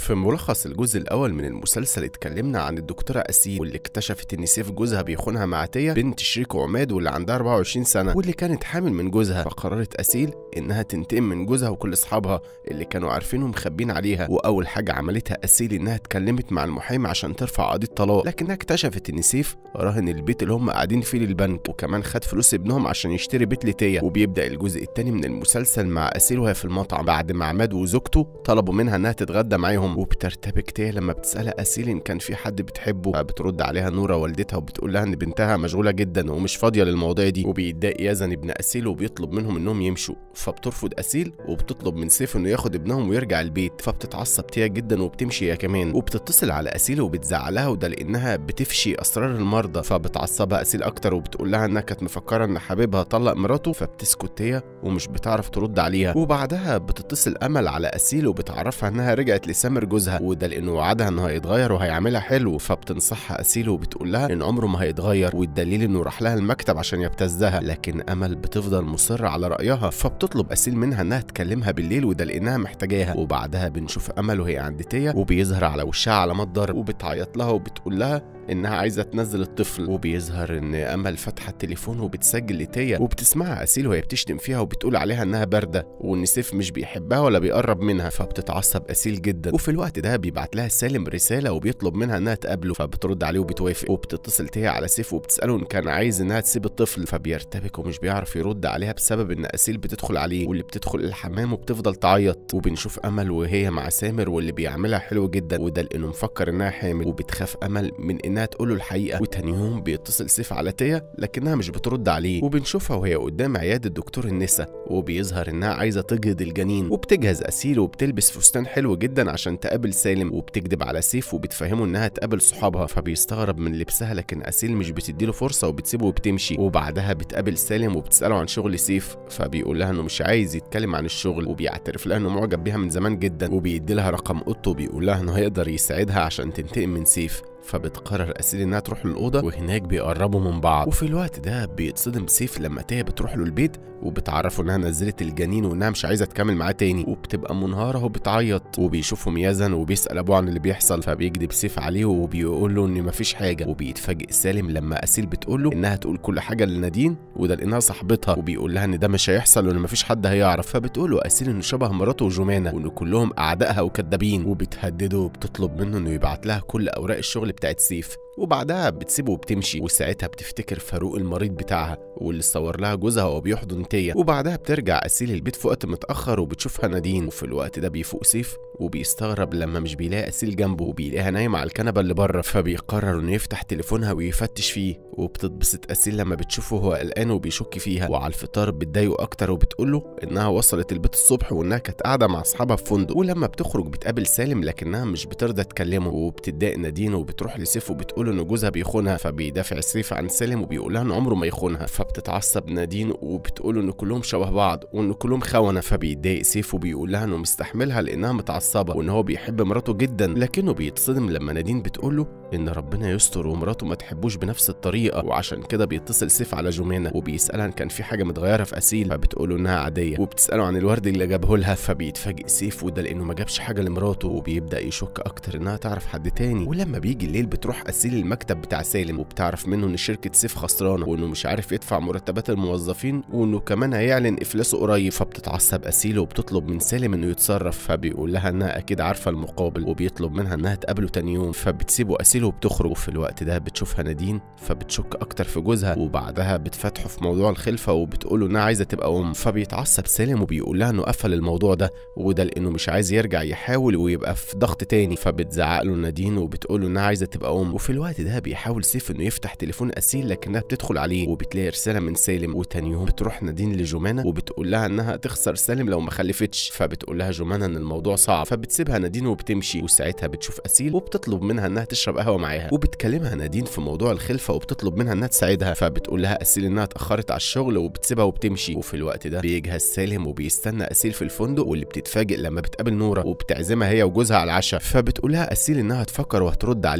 في ملخص الجزء الأول من المسلسل اتكلمنا عن الدكتورة أسيل واللي اكتشفت إن سيف جوزها بيخونها مع تيا بنت شريكه عماد واللي عندها 24 سنة واللي كانت حامل من جوزها فقررت أسيل إنها تنتقم من جوزها وكل أصحابها اللي كانوا عارفين ومخبين عليها وأول حاجة عملتها أسيل إنها اتكلمت مع المحامي عشان ترفع قضية طلاق لكنها اكتشفت إن سيف راهن البيت اللي هم قاعدين فيه للبنك وكمان خد فلوس ابنهم عشان يشتري بيت لتيا وبيبدأ الجزء الثاني من المسلسل مع أسيل وهي في المطعم بعد ما عماد وزوجته طلبوا منها إنها تتغدى معاهم وبترتبك تيا لما بتسألها أسيل إن كان في حد بتحبه فبترد عليها نورة والدتها وبتقول لها إن بنتها مشغولة جدا ومش فاضية للمواضيع دي وبيتضايق يزن ابن أسيل وبيطلب منهم إنهم يمشوا فبترفض أسيل وبتطلب من سيف إنه ياخد ابنهم ويرجع البيت فبتتعصب تيا جدا وبتمشي هي كمان وبتتصل على أسيل وبتزعلها وده لأنها بتفشي أسرار المرضى فبتعصبها أسيل أكتر وبتقول لها إنها كانت مفكرة إن حبيبها طلق مراته فبتسكت تيا ومش بتعرف ترد عليها وبعدها بتتصل أمل على أسيل وبتعرفها إنها رجعت لسامر جوزها وده لأنه وعدها إنه هيتغير وهيعملها حلو فبتنصحها أسيل وبتقول لها إن عمره ما هيتغير والدليل إنه راح لها المكتب عشان يبتزها لكن أمل بتفضل مصرة على رأيها فبتطلب أسيل منها إنها تكلمها بالليل وده لأنها محتاجاها وبعدها بنشوف أمل وهي عند تيا وبيظهر على وشها علامات ضرب وبتعيط لها وبتقول لها انها عايزه تنزل الطفل وبيظهر ان امل فاتحه التليفون وبتسجل لتيا وبتسمعها اسيل وهي بتشتم فيها وبتقول عليها انها بارده وان سيف مش بيحبها ولا بيقرب منها فبتتعصب اسيل جدا وفي الوقت ده بيبعت لها سالم رساله وبيطلب منها انها تقابله فبترد عليه وبتوافق وبتتصل تيا على سيف وبتساله ان كان عايز انها تسيب الطفل فبيرتبك ومش بيعرف يرد عليها بسبب ان اسيل بتدخل عليه واللي بتدخل الحمام وبتفضل تعيط وبنشوف امل وهي مع سامر واللي بيعملها حلو جدا وده لانه مفكر انها حامل وبتخاف امل من انها تقول له الحقيقه وتاني يوم بيتصل سيف على تيا لكنها مش بترد عليه وبنشوفها وهي قدام عياده دكتور النساء وبيظهر انها عايزه تجهض الجنين وبتجهز اسيل وبتلبس فستان حلو جدا عشان تقابل سالم وبتكذب على سيف وبتفهمه انها تقابل صحابها فبيستغرب من لبسها لكن اسيل مش بتديله فرصه وبتسيبه وبتمشي وبعدها بتقابل سالم وبتساله عن شغل سيف فبيقول لها انه مش عايز يتكلم عن الشغل وبيعترف لها انه معجب بيها من زمان جدا وبيدي لها رقم اوضته وبيقول لها انه هيقدر يساعدها عشان تنتقم من سيف فبتقرر أسيل إنها تروح للأوضة وهناك بيقربوا من بعض وفي الوقت ده بيتصدم سيف لما تيا بتروح له البيت وبتعرفه إنها نزلت الجنين وإنها مش عايزة تكمل معاه تاني وبتبقى منهارة وبتعيط وبيشوفهم يزن وبيسأل أبوه عن اللي بيحصل فبيكذب سيف عليه وبيقول له إن مفيش حاجة وبيتفاجئ سالم لما أسيل بتقول له إنها تقول كل حاجة لنادين وده لإنها صاحبتها وبيقول لها إن ده مش هيحصل وإن مفيش حد هيعرف فبتقول له أسيل إنه شبه مراته وجمانة وإن كلهم أعدائها وكدابين وبتهدده وبتطلب منه إنه يبعت لها كل أوراق الشغل بتاعت سيف وبعدها بتسيبه وبتمشي وساعتها بتفتكر فاروق المريض بتاعها واللي صور لها جوزها وهو بيحضن تيا وبعدها بترجع أسيل البيت في وقت متأخر وبتشوفها نادين وفي الوقت ده بيفوق سيف وبيستغرب لما مش بيلاقي أسيل جنبه وبيلاقيها نايمة على الكنبة اللي بره فبيقرر إنه يفتح تليفونها ويفتش فيه وبتتبسط أسيل لما بتشوفه وهو قلقان وبيشك فيها وعلى الفطار بتضايقه أكتر وبتقول له إنها وصلت البيت الصبح وإنها كانت قاعدة مع أصحابها في فندق ولما بتخرج بتقابل سالم لكنها مش بترضى تكلمه وبتتضايق نادين وبتروح لسيف وبتقول إن جوزها بيخونها فبيدافع سيف عن سالم وبيقول لها إن عمره ما يخونها فبتتعصب نادين وبتقول إن كلهم شبه بعض وإن كلهم خونة فبيتضايق سيف وبيقول لها إنه مستحملها لأنها متعصبة وإن هو بيحب مراته جدا لكنه بيتصدم لما نادين بتقول له إن ربنا يستر ومراته ما تحبوش بنفس الطريقة وعشان كده بيتصل سيف على جمانة وبيسألها إن كان في حاجة متغيرة في أسيل فبتقول له إنها عادية وبتسأله عن الورد اللي جابه لها فبيتفاجئ سيف وده لأنه ما جابش حاجة لمراته وبيبدأ يشك أكتر إنها تعرف حد تاني ولما بيجي الليل بتروح أسيل المكتب بتاع سالم وبتعرف منه إن شركة سيف خسرانة وإنه مش عارف يدفع مرتبات الموظفين وإنه كمان هيعلن إفلاسه قريب فبتتعصب أسيل وبتطلب من سالم إنه يتصرف فبيقول لها إنها أكيد عارفة المقابل وبيطلب منها إنها تقابله تاني يوم فبتسيبه أسيل وبتخرج وفي الوقت ده بتشوفها نادين فبتشك أكتر في جوزها وبعدها بتفتحه في موضوع الخلفة وبتقوله إنها عايزة تبقى أم فبيتعصب سالم وبيقول لها إنه قفل الموضوع ده وده لأنه مش عايز يرجع يحاول ويبقى في ضغط تاني فبتزعق له نادين وبتقول له إنها عايزة تبقى أم وفي الوقت ده بيحاول سيف إنه يفتح تليفون أسيل لكنها بتدخل عليه وبتلاقي رسالة من سالم وتاني يوم بتروح نادين لجمانة وبتقول لها إنها تخسر سالم لو ما خلفتش فبتقول لها جمانة إن الموضوع صعب فبتسيبها نادين وبتمشي وساعتها بتشوف أسيل وبتطلب منها إنها تشرب قهوة معاها وبتكلمها نادين في موضوع الخلفة وبتطلب منها إنها تساعدها فبتقول لها أسيل إنها اتأخرت على الشغل وبتسيبها وبتمشي وفي الوقت ده بيجهز سالم وبيستنى أسيل في الفندق واللي بتتفاجئ لما بتقابل نورة وبتعزمها هي وجوزها على العشاء فبتقول لها أسيل إنها تفكر وهترد عليها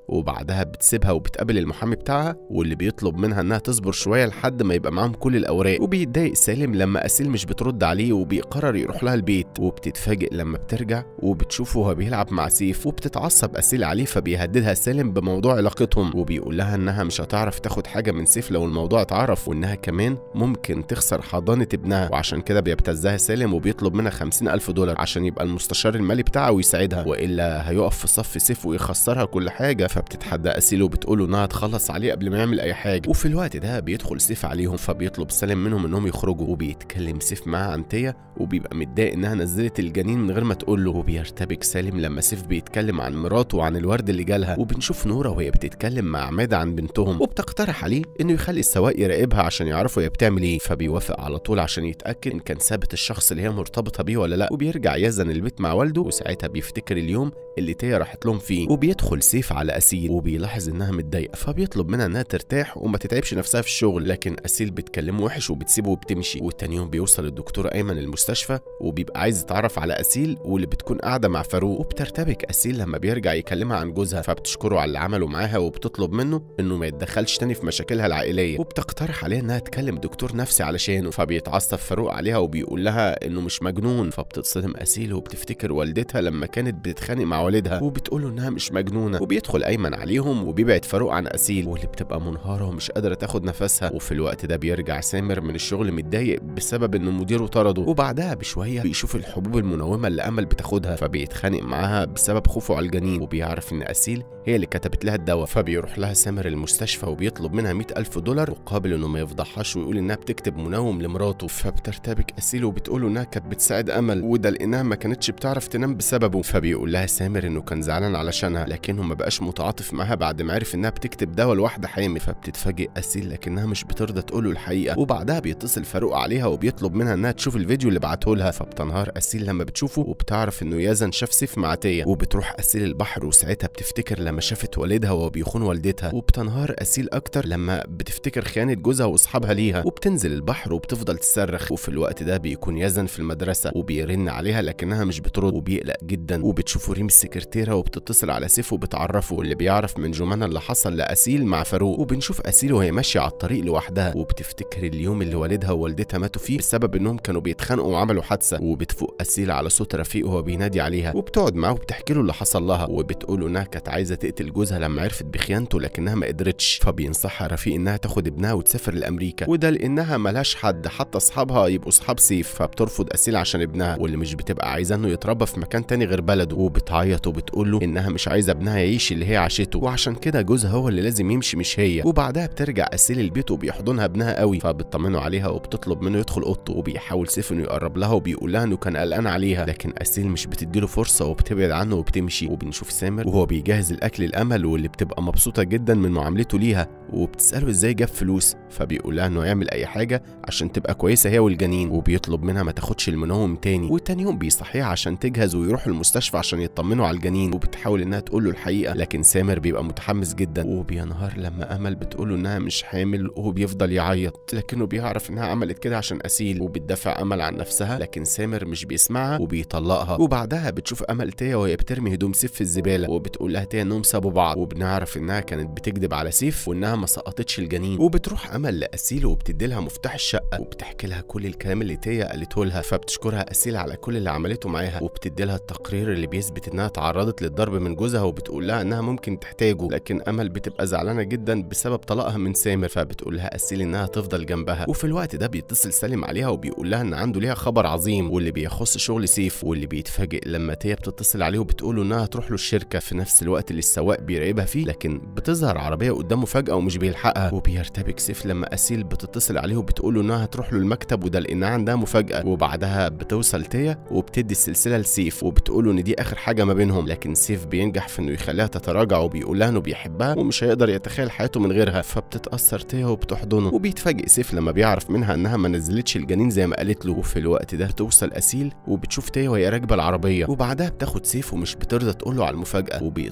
وبعدها بتسيبها وبتقابل المحامي بتاعها واللي بيطلب منها انها تصبر شويه لحد ما يبقى معاهم كل الاوراق وبيتضايق سالم لما اسيل مش بترد عليه وبيقرر يروح لها البيت وبتتفاجئ لما بترجع وبتشوفه وهو بيلعب مع سيف وبتتعصب اسيل عليه فبيهددها سالم بموضوع علاقتهم وبيقول لها انها مش هتعرف تاخد حاجه من سيف لو الموضوع اتعرف وانها كمان ممكن تخسر حضانه ابنها وعشان كده بيبتزها سالم وبيطلب منها خمسين ألف دولار عشان يبقى المستشار المالي بتاعها ويساعدها والا هيقف في صف سيف ويخسرها كل حاجه فبتتحدى اسيل وبتقول له انها تخلص عليه قبل ما يعمل اي حاجه وفي الوقت ده بيدخل سيف عليهم فبيطلب سالم منهم انهم يخرجوا وبيتكلم سيف معاها عن تيا وبيبقى متضايق انها نزلت الجنين من غير ما تقول له وبيرتبك سالم لما سيف بيتكلم عن مراته وعن الورد اللي جالها وبنشوف نوره وهي بتتكلم مع عماده عن بنتهم وبتقترح عليه انه يخلي السواق يراقبها عشان يعرفوا هي بتعمل ايه فبيوافق على طول عشان يتاكد ان كان ثابت الشخص اللي هي مرتبطه بيه ولا لا وبيرجع يزن البيت مع والده وساعتها بيفتكر اليوم اللي تيا راحت لهم فيه وبيدخل سيف على اسيل وبيلاحظ انها متضايقه فبيطلب منها انها ترتاح وما تتعبش نفسها في الشغل لكن اسيل بتكلمه وحش وبتسيبه وبتمشي وتاني يوم بيوصل الدكتور ايمن المستشفى وبيبقى عايز يتعرف على اسيل واللي بتكون قاعده مع فاروق وبترتبك اسيل لما بيرجع يكلمها عن جوزها فبتشكره على اللي عمله معاها وبتطلب منه انه ما يتدخلش تاني في مشاكلها العائليه وبتقترح عليه انها تكلم دكتور نفسي علشانه فبيتعصب فاروق عليها وبيقول لها انه مش مجنون فبتتصدم اسيل وبتفتكر والدتها لما كانت بتتخانق مع والدها وبتقول له انها مش مجنونه وبيدخل ايمن عليهم وبيبعد فاروق عن اسيل واللي بتبقى منهاره ومش قادره تاخد نفسها وفي الوقت ده بيرجع سامر من الشغل متضايق بسبب ان مديره طرده وبعدها بشويه بيشوف الحبوب المنومه اللي امل بتاخدها فبيتخانق معاها بسبب خوفه على الجنين وبيعرف ان اسيل هي اللي كتبت لها الدواء فبيروح لها سامر المستشفى وبيطلب منها مئة ألف دولار مقابل انه ما يفضحهاش ويقول انها بتكتب منوم لمراته فبترتبك اسيل وبتقول له انها كانت بتساعد امل وده لانها ما كانتش بتعرف تنام بسببه فبيقول لها سامر انه كان زعلان علشانها لكنه ما بقاش متعاطف معاها بعد ما عرف انها بتكتب دواء لواحده حامل فبتتفاجئ اسيل لكنها مش بترضى تقوله الحقيقه وبعدها بيتصل فاروق عليها وبيطلب منها انها تشوف الفيديو اللي بعته لها فبتنهار اسيل لما بتشوفه وبتعرف انه يزن شاف سيف مع تيا وبتروح اسيل البحر وساعتها بتفتكر لما شافت والدها وهو بيخون والدتها وبتنهار اسيل اكتر لما بتفتكر خيانه جوزها واصحابها ليها وبتنزل البحر وبتفضل تصرخ وفي الوقت ده بيكون يزن في المدرسه وبيرن عليها لكنها مش بترد وبيقلق جدا وبتشوفه ريم السكرتيره وبتتصل على سيف وبتعرفه واللي بيعرف من جمانة اللي حصل لاسيل مع فاروق وبنشوف اسيل وهي ماشيه على الطريق لوحدها وبتفتكر اليوم اللي والدها ووالدتها ماتوا فيه بسبب انهم كانوا بيتخانقوا وعملوا حادثه وبتفوق اسيل على صوت رفيق وهو بينادي عليها وبتقعد معاه وبتحكي له اللي حصل لها وبتقول له انها كانت عايزه تقتل جوزها لما عرفت بخيانته لكنها ما قدرتش فبينصحها رفيق انها تاخد ابنها وتسافر لامريكا وده لانها ملهاش حد حتى اصحابها يبقوا اصحاب سيف فبترفض اسيل عشان ابنها واللي مش بتبقى عايزاه انه يتربى في مكان تاني غير بلده وبتعيط وبتقول له انها مش عايزه ابنها يعيش اللي هي عاشته وعشان كده جوزها هو اللي لازم يمشي مش هي وبعدها بترجع اسيل البيت وبيحضنها ابنها قوي فبتطمنه عليها وبتطلب منه يدخل اوضته وبيحاول سيف انه يقرب لها وبيقول لها انه كان قلقان عليها لكن اسيل مش بتديله فرصه وبتبعد عنه وبتمشي وبنشوف سامر وهو بيجهز الاكل الامل واللي بتبقى مبسوطه جدا من معاملته ليها وبتساله ازاي جاب فلوس فبيقول لها انه يعمل اي حاجه عشان تبقى كويسه هي والجنين وبيطلب منها ما تاخدش المنوم تاني وتاني يوم بيصحيها عشان تجهز ويروحوا المستشفى عشان يطمنوا على الجنين وبتحاول انها تقول له الحقيقه لكن سامر بيبقى متحمس جدا وبينهار لما امل بتقول له انها مش حامل وهو بيفضل يعيط لكنه بيعرف انها عملت كده عشان اسيل وبتدافع امل عن نفسها لكن سامر مش بيسمعها وبيطلقها وبعدها بتشوف امل تيا وهي بترمي هدوم سيف في الزباله وبتقول لها تيا انهم سابوا بعض وبنعرف انها كانت بتكذب على سيف وانها ما سقطتش الجنين وبتروح امل لاسيل وبتدي لها مفتاح الشقه وبتحكي لها كل الكلام اللي تيا قالته لها فبتشكرها اسيل على كل اللي عملته معاها وبتدي لها التقرير اللي بيثبت انها تعرضت للضرب من جوزها وبتقول لها انها ممكن تحتاجه لكن امل بتبقى زعلانه جدا بسبب طلاقها من سامر فبتقول لها اسيل انها تفضل جنبها وفي الوقت ده بيتصل سالم عليها وبيقول لها ان عنده ليها خبر عظيم واللي بيخص شغل سيف واللي بيتفاجئ لما تيا بتتصل عليه وبتقول له انها تروح له الشركه في نفس الوقت اللي السواق بيراقبها فيه لكن بتظهر عربيه قدامه فجاه ومش بيلحقها وبيرتبك سيف لما اسيل بتتصل عليه وبتقول له انها هتروح له المكتب وده لانها عندها مفاجاه وبعدها بتوصل تيا وبتدي السلسله لسيف وبتقول له ان دي اخر حاجه ما بينهم لكن سيف بينجح في انه يخليها تتراجع وبيقول لها انه بيحبها ومش هيقدر يتخيل حياته من غيرها فبتتاثر تيا وبتحضنه وبيتفاجئ سيف لما بيعرف منها انها ما نزلتش الجنين زي ما قالت له وفي الوقت ده بتوصل اسيل وبتشوف تيا وهي راكبه العربيه وبعدها بتاخد سيف ومش بترضى تقول له على المفاجاه وبيتصدم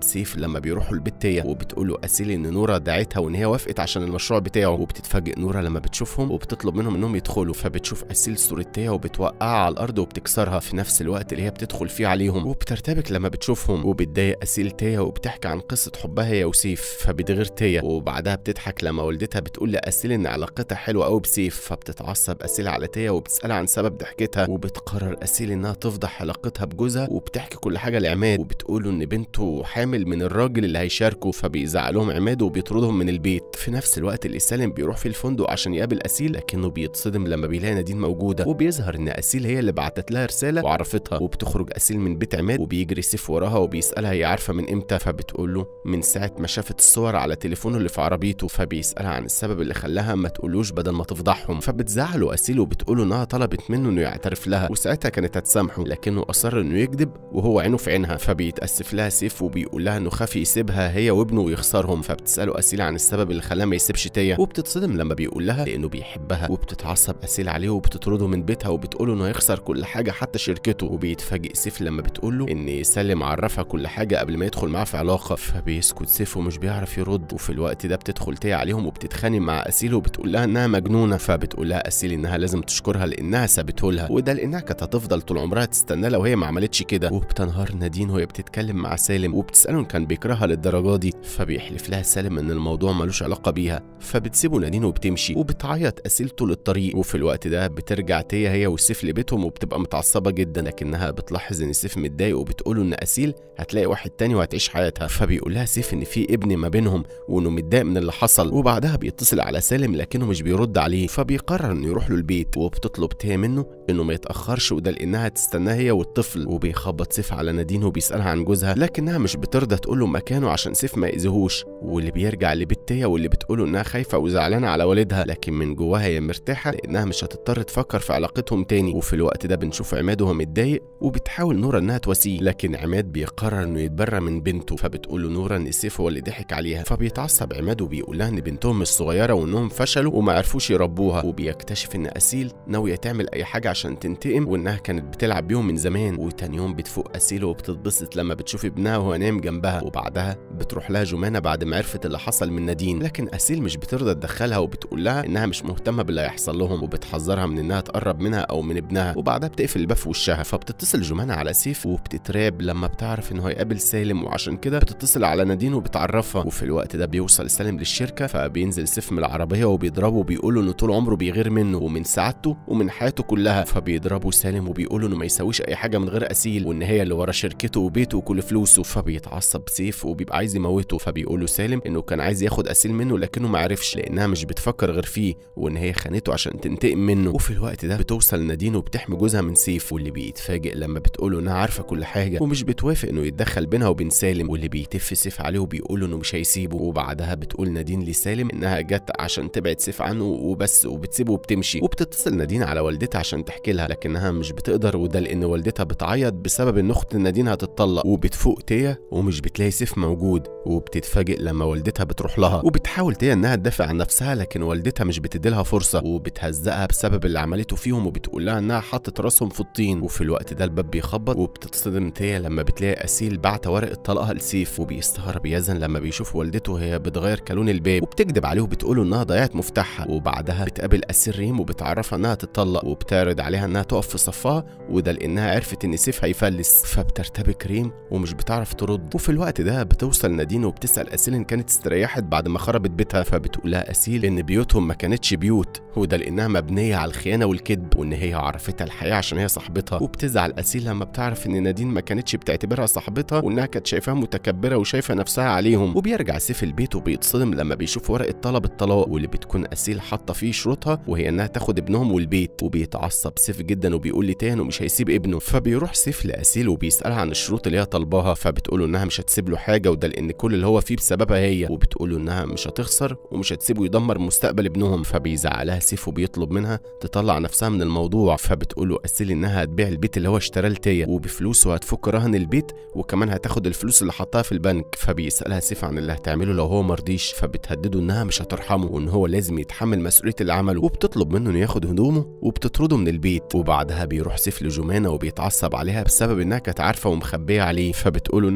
سيف لما بيروحوا البيت تيا وبتقول له اسيل ان نورا دعتها وان هي وافقت عشان المشروع بتاعه وبتتفاجئ نورا لما بتشوفهم وبتطلب منهم انهم يدخلوا فبتشوف اسيل صورة تيا وبتوقعها على الارض وبتكسرها في نفس الوقت اللي هي بتدخل فيه عليهم وبترتبك لما بتشوفهم وبتضايق اسيل تيا وبتحكي عن قصة حبها هي وسيف فبتغير تيا وبعدها بتضحك لما والدتها بتقول لاسيل ان علاقتها حلوة قوي بسيف فبتتعصب اسيل على تيا وبتسألها عن سبب ضحكتها وبتقرر اسيل انها تفضح علاقتها بجوزها وبتحكي كل حاجة لعماد وبتقوله ان بنته حامل من الراجل اللي هيشاركه فبيزعلهم عماد وبيطردهم من البيت في نفس الوقت اللي سالم بيروح في الفندق عشان يقابل اسيل لكنه بيتصدم لما بيلاقي نادين موجوده وبيظهر ان اسيل هي اللي بعتت لها رساله وعرفتها وبتخرج اسيل من بيت عماد وبيجري سيف وراها وبيسالها هي عارفه من امتى فبتقول له من ساعه ما شافت الصور على تليفونه اللي في عربيته فبيسالها عن السبب اللي خلاها ما تقولوش بدل ما تفضحهم فبتزعله اسيل وبتقول انها طلبت منه انه يعترف لها وساعتها كانت هتسامحه لكنه اصر انه يكذب وهو عينه في عينها فبيتاسف لها سيف وبيقول لها انه خاف يسيبها هي وابنه ويخسرهم فبتساله اسيل عن السبب اللي خلاه ما يسيبش تيا وبتتصدم لما بيقول لها لانه بيحبها وبتتعصب اسيل عليه وبتطرده من بيتها وبتقوله انه هيخسر كل حاجه حتى شركته وبيتفاجئ سيف لما بتقول له ان سالم عرفها كل حاجه قبل ما يدخل معاها في علاقه فبيسكت سيف ومش بيعرف يرد وفي الوقت ده بتدخل تيا عليهم وبتتخانق مع اسيل وبتقول لها انها مجنونه فبتقول لها اسيل انها لازم تشكرها لانها سابته لها وده لانها كانت هتفضل طول عمرها تستنى لو هي ما عملتش كده وبتنهار نادين وهي بتتكلم مع سالم وبتساله ان كان بيكرهها للدرجه دي فبيحلف لها سالم ان الموضوع ملوش علاقه بيها فبتسيبه نادين وبتمشي وبتعيط اسيل طول الطريق وفي الوقت ده بترجع تيا هي وسيف لبيتهم وبتبقى متعصبه جدا لكنها بتلاحظ ان سيف متضايق وبتقوله ان اسيل هتلاقي واحد تاني وهتعيش حياتها فبيقول لها سيف ان في ابن ما بينهم وانه متضايق من اللي حصل وبعدها بيتصل على سالم لكنه مش بيرد عليه فبيقرر انه يروح له البيت وبتطلب تيا منه انه ما يتاخرش وده لانها تستناه هي والطفل وبيخبط سيف على نادين وبيسالها عن جوزها لكنها مش بترضى تقول له مكانه عشان سيف ما يأذيهوش واللي بيرجع لبيت تيا واللي بتقوله انها خايفه وزعلانه على والدها لكن من جواها هي مرتاحه لانها مش هتضطر تفكر في علاقتهم تاني وفي الوقت ده بنشوف عماد وهو متضايق وبتحاول نورا انها تواسيه لكن عماد بيقرر انه يتبرى من بنته فبتقول له نورا ان سيف هو اللي ضحك عليها فبيتعصب عماد وبيقول لها ان بنتهم مش صغيره وانهم فشلوا وما عرفوش يربوها وبيكتشف ان اسيل ناويه تعمل اي حاجه عشان تنتقم وانها كانت بتلعب بيهم من زمان وتاني يوم بتفوق اسيل وبتتبسط لما بتشوف ابنها وهو نايم جنبها وبعدها بتروح لها جمانه بعد ما عرفت اللي حصل من نادين لكن اسيل مش بترضى تدخلها وبتقول لها انها مش مهتمه باللي هيحصل لهم وبتحذرها من انها تقرب منها او من ابنها وبعدها بتقفل الباب في وشها فبتتصل جمانه على سيف وبتتراب لما بتعرف انه هيقابل سالم وعشان كده بتتصل على نادين وبتعرفها وفي الوقت ده بيوصل سالم للشركه فبينزل سيف من العربيه وبيضربه وبيقول انه طول عمره بيغير منه ومن سعادته ومن حياته كلها فبيضربوا سالم وبيقولوا انه ما يسويش اي حاجه من غير اسيل وان هي اللي ورا شركته وبيته وكل فلوسه فبيتعصب سيف وبيبقى عايز يموته فبيقول له سالم انه كان عايز ياخد اسيل منه لكنه ما عرفش لانها مش بتفكر غير فيه وان هي خانته عشان تنتقم منه وفي الوقت ده بتوصل نادين وبتحمي جوزها من سيف واللي بيتفاجئ لما بتقوله انها عارفه كل حاجه ومش بتوافق انه يتدخل بينها وبين سالم واللي بيتف سيف عليه وبيقول انه مش هيسيبه وبعدها بتقول نادين لسالم انها جت عشان تبعد سيف عنه وبس وبتسيبه وبتمشي وبتتصل نادين على والدتها عشان تحكي لها لكنها مش بتقدر وده لان والدتها بتعيط بسبب ان اخت نادين هتتطلق وبتفوق تيا ومش بتلاقي سيف موجود وبتتفاجئ لما والدتها بتروح لها وبتحاول تيا انها تدافع عن نفسها لكن والدتها مش بتديلها فرصه وبتهزقها بسبب اللي عملته فيهم وبتقول لها انها حطت راسهم في الطين وفي الوقت ده الباب بيخبط وبتتصدم تيا لما بتلاقي اسيل بعت ورقه طلاقها لسيف وبيستغرب يزن لما بيشوف والدته وهي بتغير كالون الباب وبتكذب عليه وبتقوله انها ضيعت مفتاحها وبعدها بتقابل اسيل ريم وبتعرفها انها تتطلق وبتعرض عليها انها تقف في صفها وده لانها عرفت ان سيف هيفلس فبترتبك ريم ومش بتعرف ترد وفي الوقت ده بتوصل نادين وبتسال اسيل ان كانت استريحت بعد ما خربت بيتها فبتقولها اسيل ان بيوتهم ما كانتش بيوت وده لانها مبنيه على الخيانه والكذب وان هي عرفتها الحقيقه عشان هي صاحبتها وبتزعل اسيل لما بتعرف ان نادين ما كانتش بتعتبرها صاحبتها وانها كانت شايفاها متكبره وشايفه نفسها عليهم وبيرجع سيف البيت وبيتصدم لما بيشوف ورقه طلب الطلاق واللي بتكون اسيل حاطه فيه شروطها وهي انها تاخد ابنهم والبيت وبيتعصب سيف جدا وبيقول لي تاني ومش هيسيب ابنه فبيروح سيف لاسيل وبيسالها عن الشروط اللي هي طالباها فبتقول انها مش هتسيب له حاجه وده لان كل اللي هو فيه بسببها هي وبتقول انها مش هتخسر ومش هتسيبه يدمر مستقبل ابنهم فبيزعلها سيف وبيطلب منها تطلع نفسها من الموضوع فبتقول له اسيل انها هتبيع البيت اللي هو اشتراه لتيا وبفلوسه هتفك رهن البيت وكمان هتاخد الفلوس اللي حطها في البنك فبيسالها سيف عن اللي هتعمله لو هو مرضيش فبتهدده انها مش هترحمه وان هو لازم يتحمل مسؤوليه اللي عمله وبتطلب منه انه ياخد هدومه وبتطرده من البيت وبعدها بيروح سيف لجمانه وبيتعصب عليها بسبب انها كانت عارفه ومخبيه عليه فبتقول انها حاولت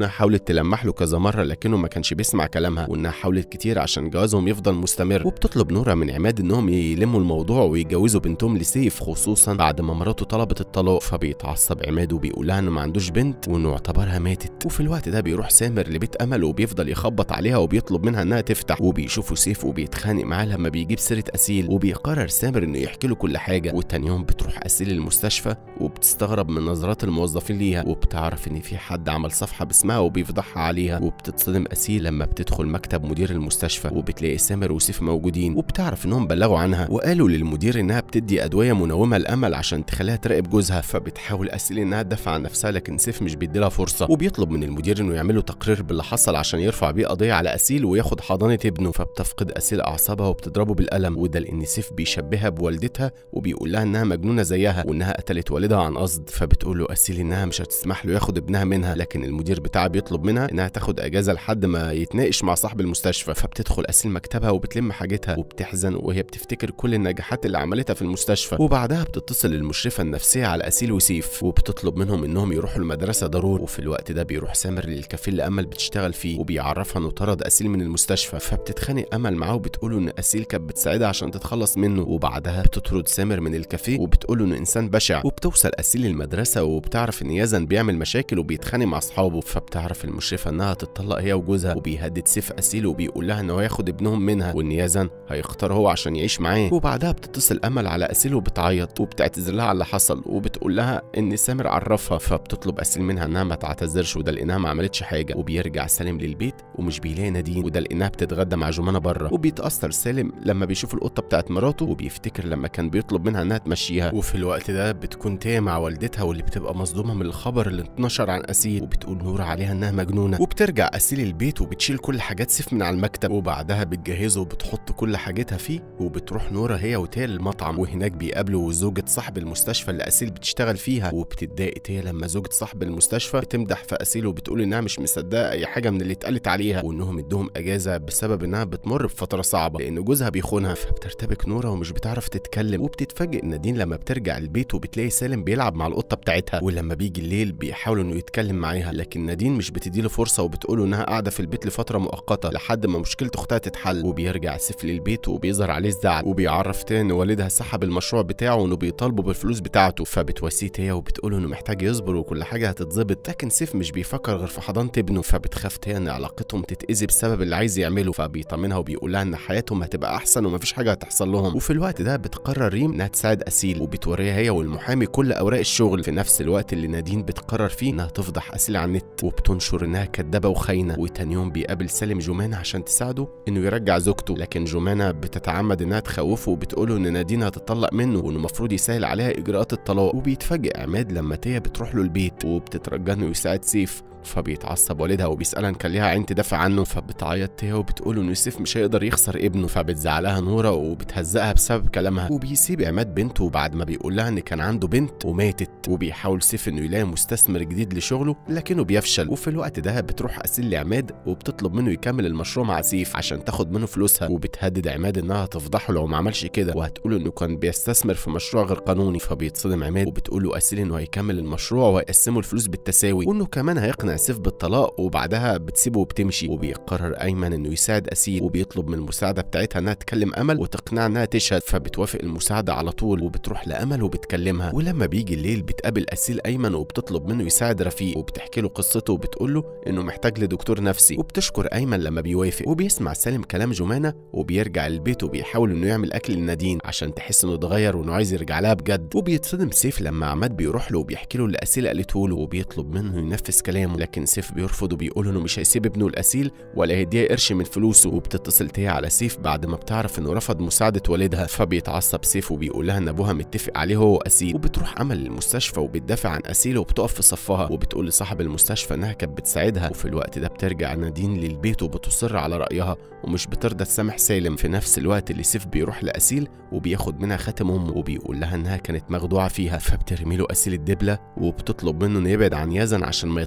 حاولت تلمح له كذا مره لكنه ما كانش بيسمع كلامها وانها حاولت كتير عشان جوازهم يفضل مستمر وبتطلب نورة من عماد انهم يلموا الموضوع ويجوزوا بنتهم لسيف خصوصا بعد ما مراته طلبت الطلاق فبيتعصب عماد وبيقول لها انه ما عندوش بنت وانه اعتبرها ماتت وفي الوقت ده بيروح سامر لبيت امل وبيفضل يخبط عليها وبيطلب منها انها تفتح وبيشوفوا سيف وبيتخانق معاه لما بيجيب سيره اسيل وبيقرر سامر انه يحكي له كل حاجه وتاني يوم بتروح اسيل المستشفى وبتستغرب من نظرات الموظفين ليها وبتعرف ان في حد عمل صفحه باسمها وبيفضحها عليها وبتتصدم اسيل لما بتدخل مكتب مدير المستشفى وبتلاقي سامر وسيف موجودين وبتعرف انهم بلغوا عنها وقالوا للمدير انها بتدي ادويه منومه الامل عشان تخليها تراقب جوزها فبتحاول اسيل انها تدافع عن نفسها لكن سيف مش بيديلها فرصه وبيطلب من المدير انه يعملوا تقرير باللي حصل عشان يرفع بيه قضيه على اسيل وياخد حضانه ابنه فبتفقد اسيل اعصابها وبتضربه بالقلم وده لان سيف بيشبهها بوالدتها وبيقول لها انها مجنونه زيها وانها قتلت والدها عن قصد فبتقول له اسيل انها مش هتسمح له ياخد ابنها منها لكن المدير بتاعها بيطلب منها انها تاخد اجازه لحد ما يتناقش مع صاحب المستشفى فبتدخل اسيل مكتبها وبتلم حاجتها وبتحزن وهي بتفتكر كل النجاحات اللي عملتها في المستشفى وبعدها بتتصل المشرفه النفسيه على اسيل وسيف وبتطلب منهم انهم يروحوا المدرسه ضروري وفي الوقت ده بيروح سامر للكافيه اللي امل بتشتغل فيه وبيعرفها انه طرد اسيل من المستشفى فبتتخانق امل معاه وبتقوله ان اسيل كانت بتساعدها عشان تتخلص منه وبعدها بتطرد سامر من الكافيه وبتقوله انه انسان بشع وبتوصل اسيل المدرسه وبتعرف ان يزن بيعمل مشاكل وبيتخانق مع اصحابه فبتعرف المشرفه انها تتطلق هي وجوزها وبيهدد سيف اسيل وبيقول لها انه هياخد ابنهم منها وان يزن هيختار هو عشان يعيش معاه وبعدها بتتصل امل على اسيل وبتعيط وبتعتذر لها على اللي حصل وبتقول لها ان سامر عرفها فبتطلب اسيل منها انها ما تعتذرش وده لانها ما عملتش حاجه وبيرجع سالم للبيت ومش بيلاقي نادين وده لانها بتتغدى مع جمانه بره وبيتاثر سالم لما بيشوف القطه بتاعت مراته وبيفتكر لما كان بيطلب منها انها تمشيها وفي الوقت ده بتكون تيه مع والدتها واللي بتبقى مصدومه من الخبر اللي اتنشر عن اسيل وبتقول نورة عليها انها مجنونه وبترجع اسيل البيت وبتشيل كل حاجات سيف من على المكتب وبعدها بتجهزه وبتحط كل حاجتها فيه وبتروح نورة هي وتيا للمطعم وهناك بيقابلوا زوجة صاحب المستشفى اللي اسيل بتشتغل فيها وبتتضايق تيا لما زوجة صاحب المستشفى بتمدح في اسيل وبتقول انها مش مصدقه اي حاجه من اللي اتقالت عليها وانهم ادوهم اجازه بسبب انها بتمر بفتره صعبه لان جوزها بيخونها فبترتبك نورة ومش بتعرف تتكلم وبتتفاجئ نادين لما بترجع البيت وبتلاقي سالم بيلعب مع القطه بتاعتها ولما بيجي الليل بيحاول انه يتكلم معاها لكن نادين مش بتديله فرصه وبتقوله انها قاعده في البيت لفتره مؤقته لحد ما مشكله اختها تتحل وبيرجع سيف للبيت وبيظهر عليه الزعل وبيعرف تاني ان والدها سحب المشروع بتاعه وانه بيطالبه بالفلوس بتاعته فبتواسيه هي وبتقوله انه محتاج يصبر وكل حاجه هتتظبط لكن سيف مش بيفكر غير في حضانه ابنه فبتخاف تاني ان علاقتهم تتاذي بسبب اللي عايز يعمله فبيطمنها وبيقول لها ان حياتهم هتبقى احسن ومفيش حاجه هتحصل لهم وفي الوقت ده بتقرر ريم انها تساعد اسيل وبتوريها هي والمحامي كل اوراق الشغل في نفس الوقت اللي نادين بتقرر فيه انها تفضح اسيل على النت وبتنشر انها كدابه وخاينه وتاني يوم بيقابل سالم جمانه عشان تساعده انه يرجع زوجته لكن جمانه بتتعمد انها تخوفه وبتقوله ان نادين هتطلق منه وانه المفروض يسهل عليها اجراءات الطلاق وبيتفاجئ عماد لما تيا بتروح له البيت وبتترجى انه يساعد سيف فبيتعصب والدها وبيسألها ان كان ليها عين تدافع عنه فبتعيط تيا وبتقول ان يوسف مش هيقدر يخسر ابنه فبتزعلها نوره وبتهزقها بسبب كلامها وبيسيب عماد بنته بعد ما بيقول لها ان كان عنده بنت وماتت وبيحاول سيف انه يلاقي مستثمر جديد لشغله لكنه بيفشل وفي الوقت ده بتروح اسيل لعماد وبتطلب منه يكمل المشروع مع سيف عشان تاخد منه فلوسها وبتهدد عماد انها تفضحه لو ما عملش كده وهتقول انه كان بيستثمر في مشروع غير قانوني فبيتصدم عماد وبتقول له اسيل انه هيكمل المشروع وهيقسموا الفلوس بالتساوي وانه كمان هيقنع سيف بالطلاق وبعدها بتسيبه وبتمشي وبيقرر ايمن انه يساعد اسيل وبيطلب من المساعده بتاعتها انها تكلم امل وتقنعها انها تشهد فبتوافق المساعده على طول وبتروح لامل وبتكلمها ولما بيجي الليل بتقابل اسيل ايمن وبتطلب منه يساعد رفيق وبتحكي له قصته وبتقول له انه محتاج لدكتور نفسي وبتشكر ايمن لما بيوافق وبيسمع سالم كلام جمانه وبيرجع البيت وبيحاول انه يعمل اكل لنادين عشان تحس انه اتغير وانه عايز يرجع لها بجد وبيتصدم سيف لما عماد بيروح له وبيحكي له اللي اسيل قالته له وبيطلب منه ينفذ كلامه لكن سيف بيرفض وبيقول انه مش هيسيب ابنه الاسيل ولا هيديه قرش من فلوسه وبتتصل تيا على سيف بعد ما بتعرف انه رفض مساعده والدها فبيتعصب سيف وبيقول لها ان ابوها متفق عليه هو واسيل وبتروح امل للمستشفى وبتدافع عن اسيل وبتقف في صفها وبتقول لصاحب المستشفى انها كانت بتساعدها وفي الوقت ده بترجع نادين للبيت وبتصر على رايها ومش بترضى تسامح سالم في نفس الوقت اللي سيف بيروح لاسيل وبياخد منها خاتم امه وبيقول لها انها كانت مخدوعه فيها فبترمي له اسيل الدبله وبتطلب منه انه يبعد عن يزن عشان ما يطلعش كذاب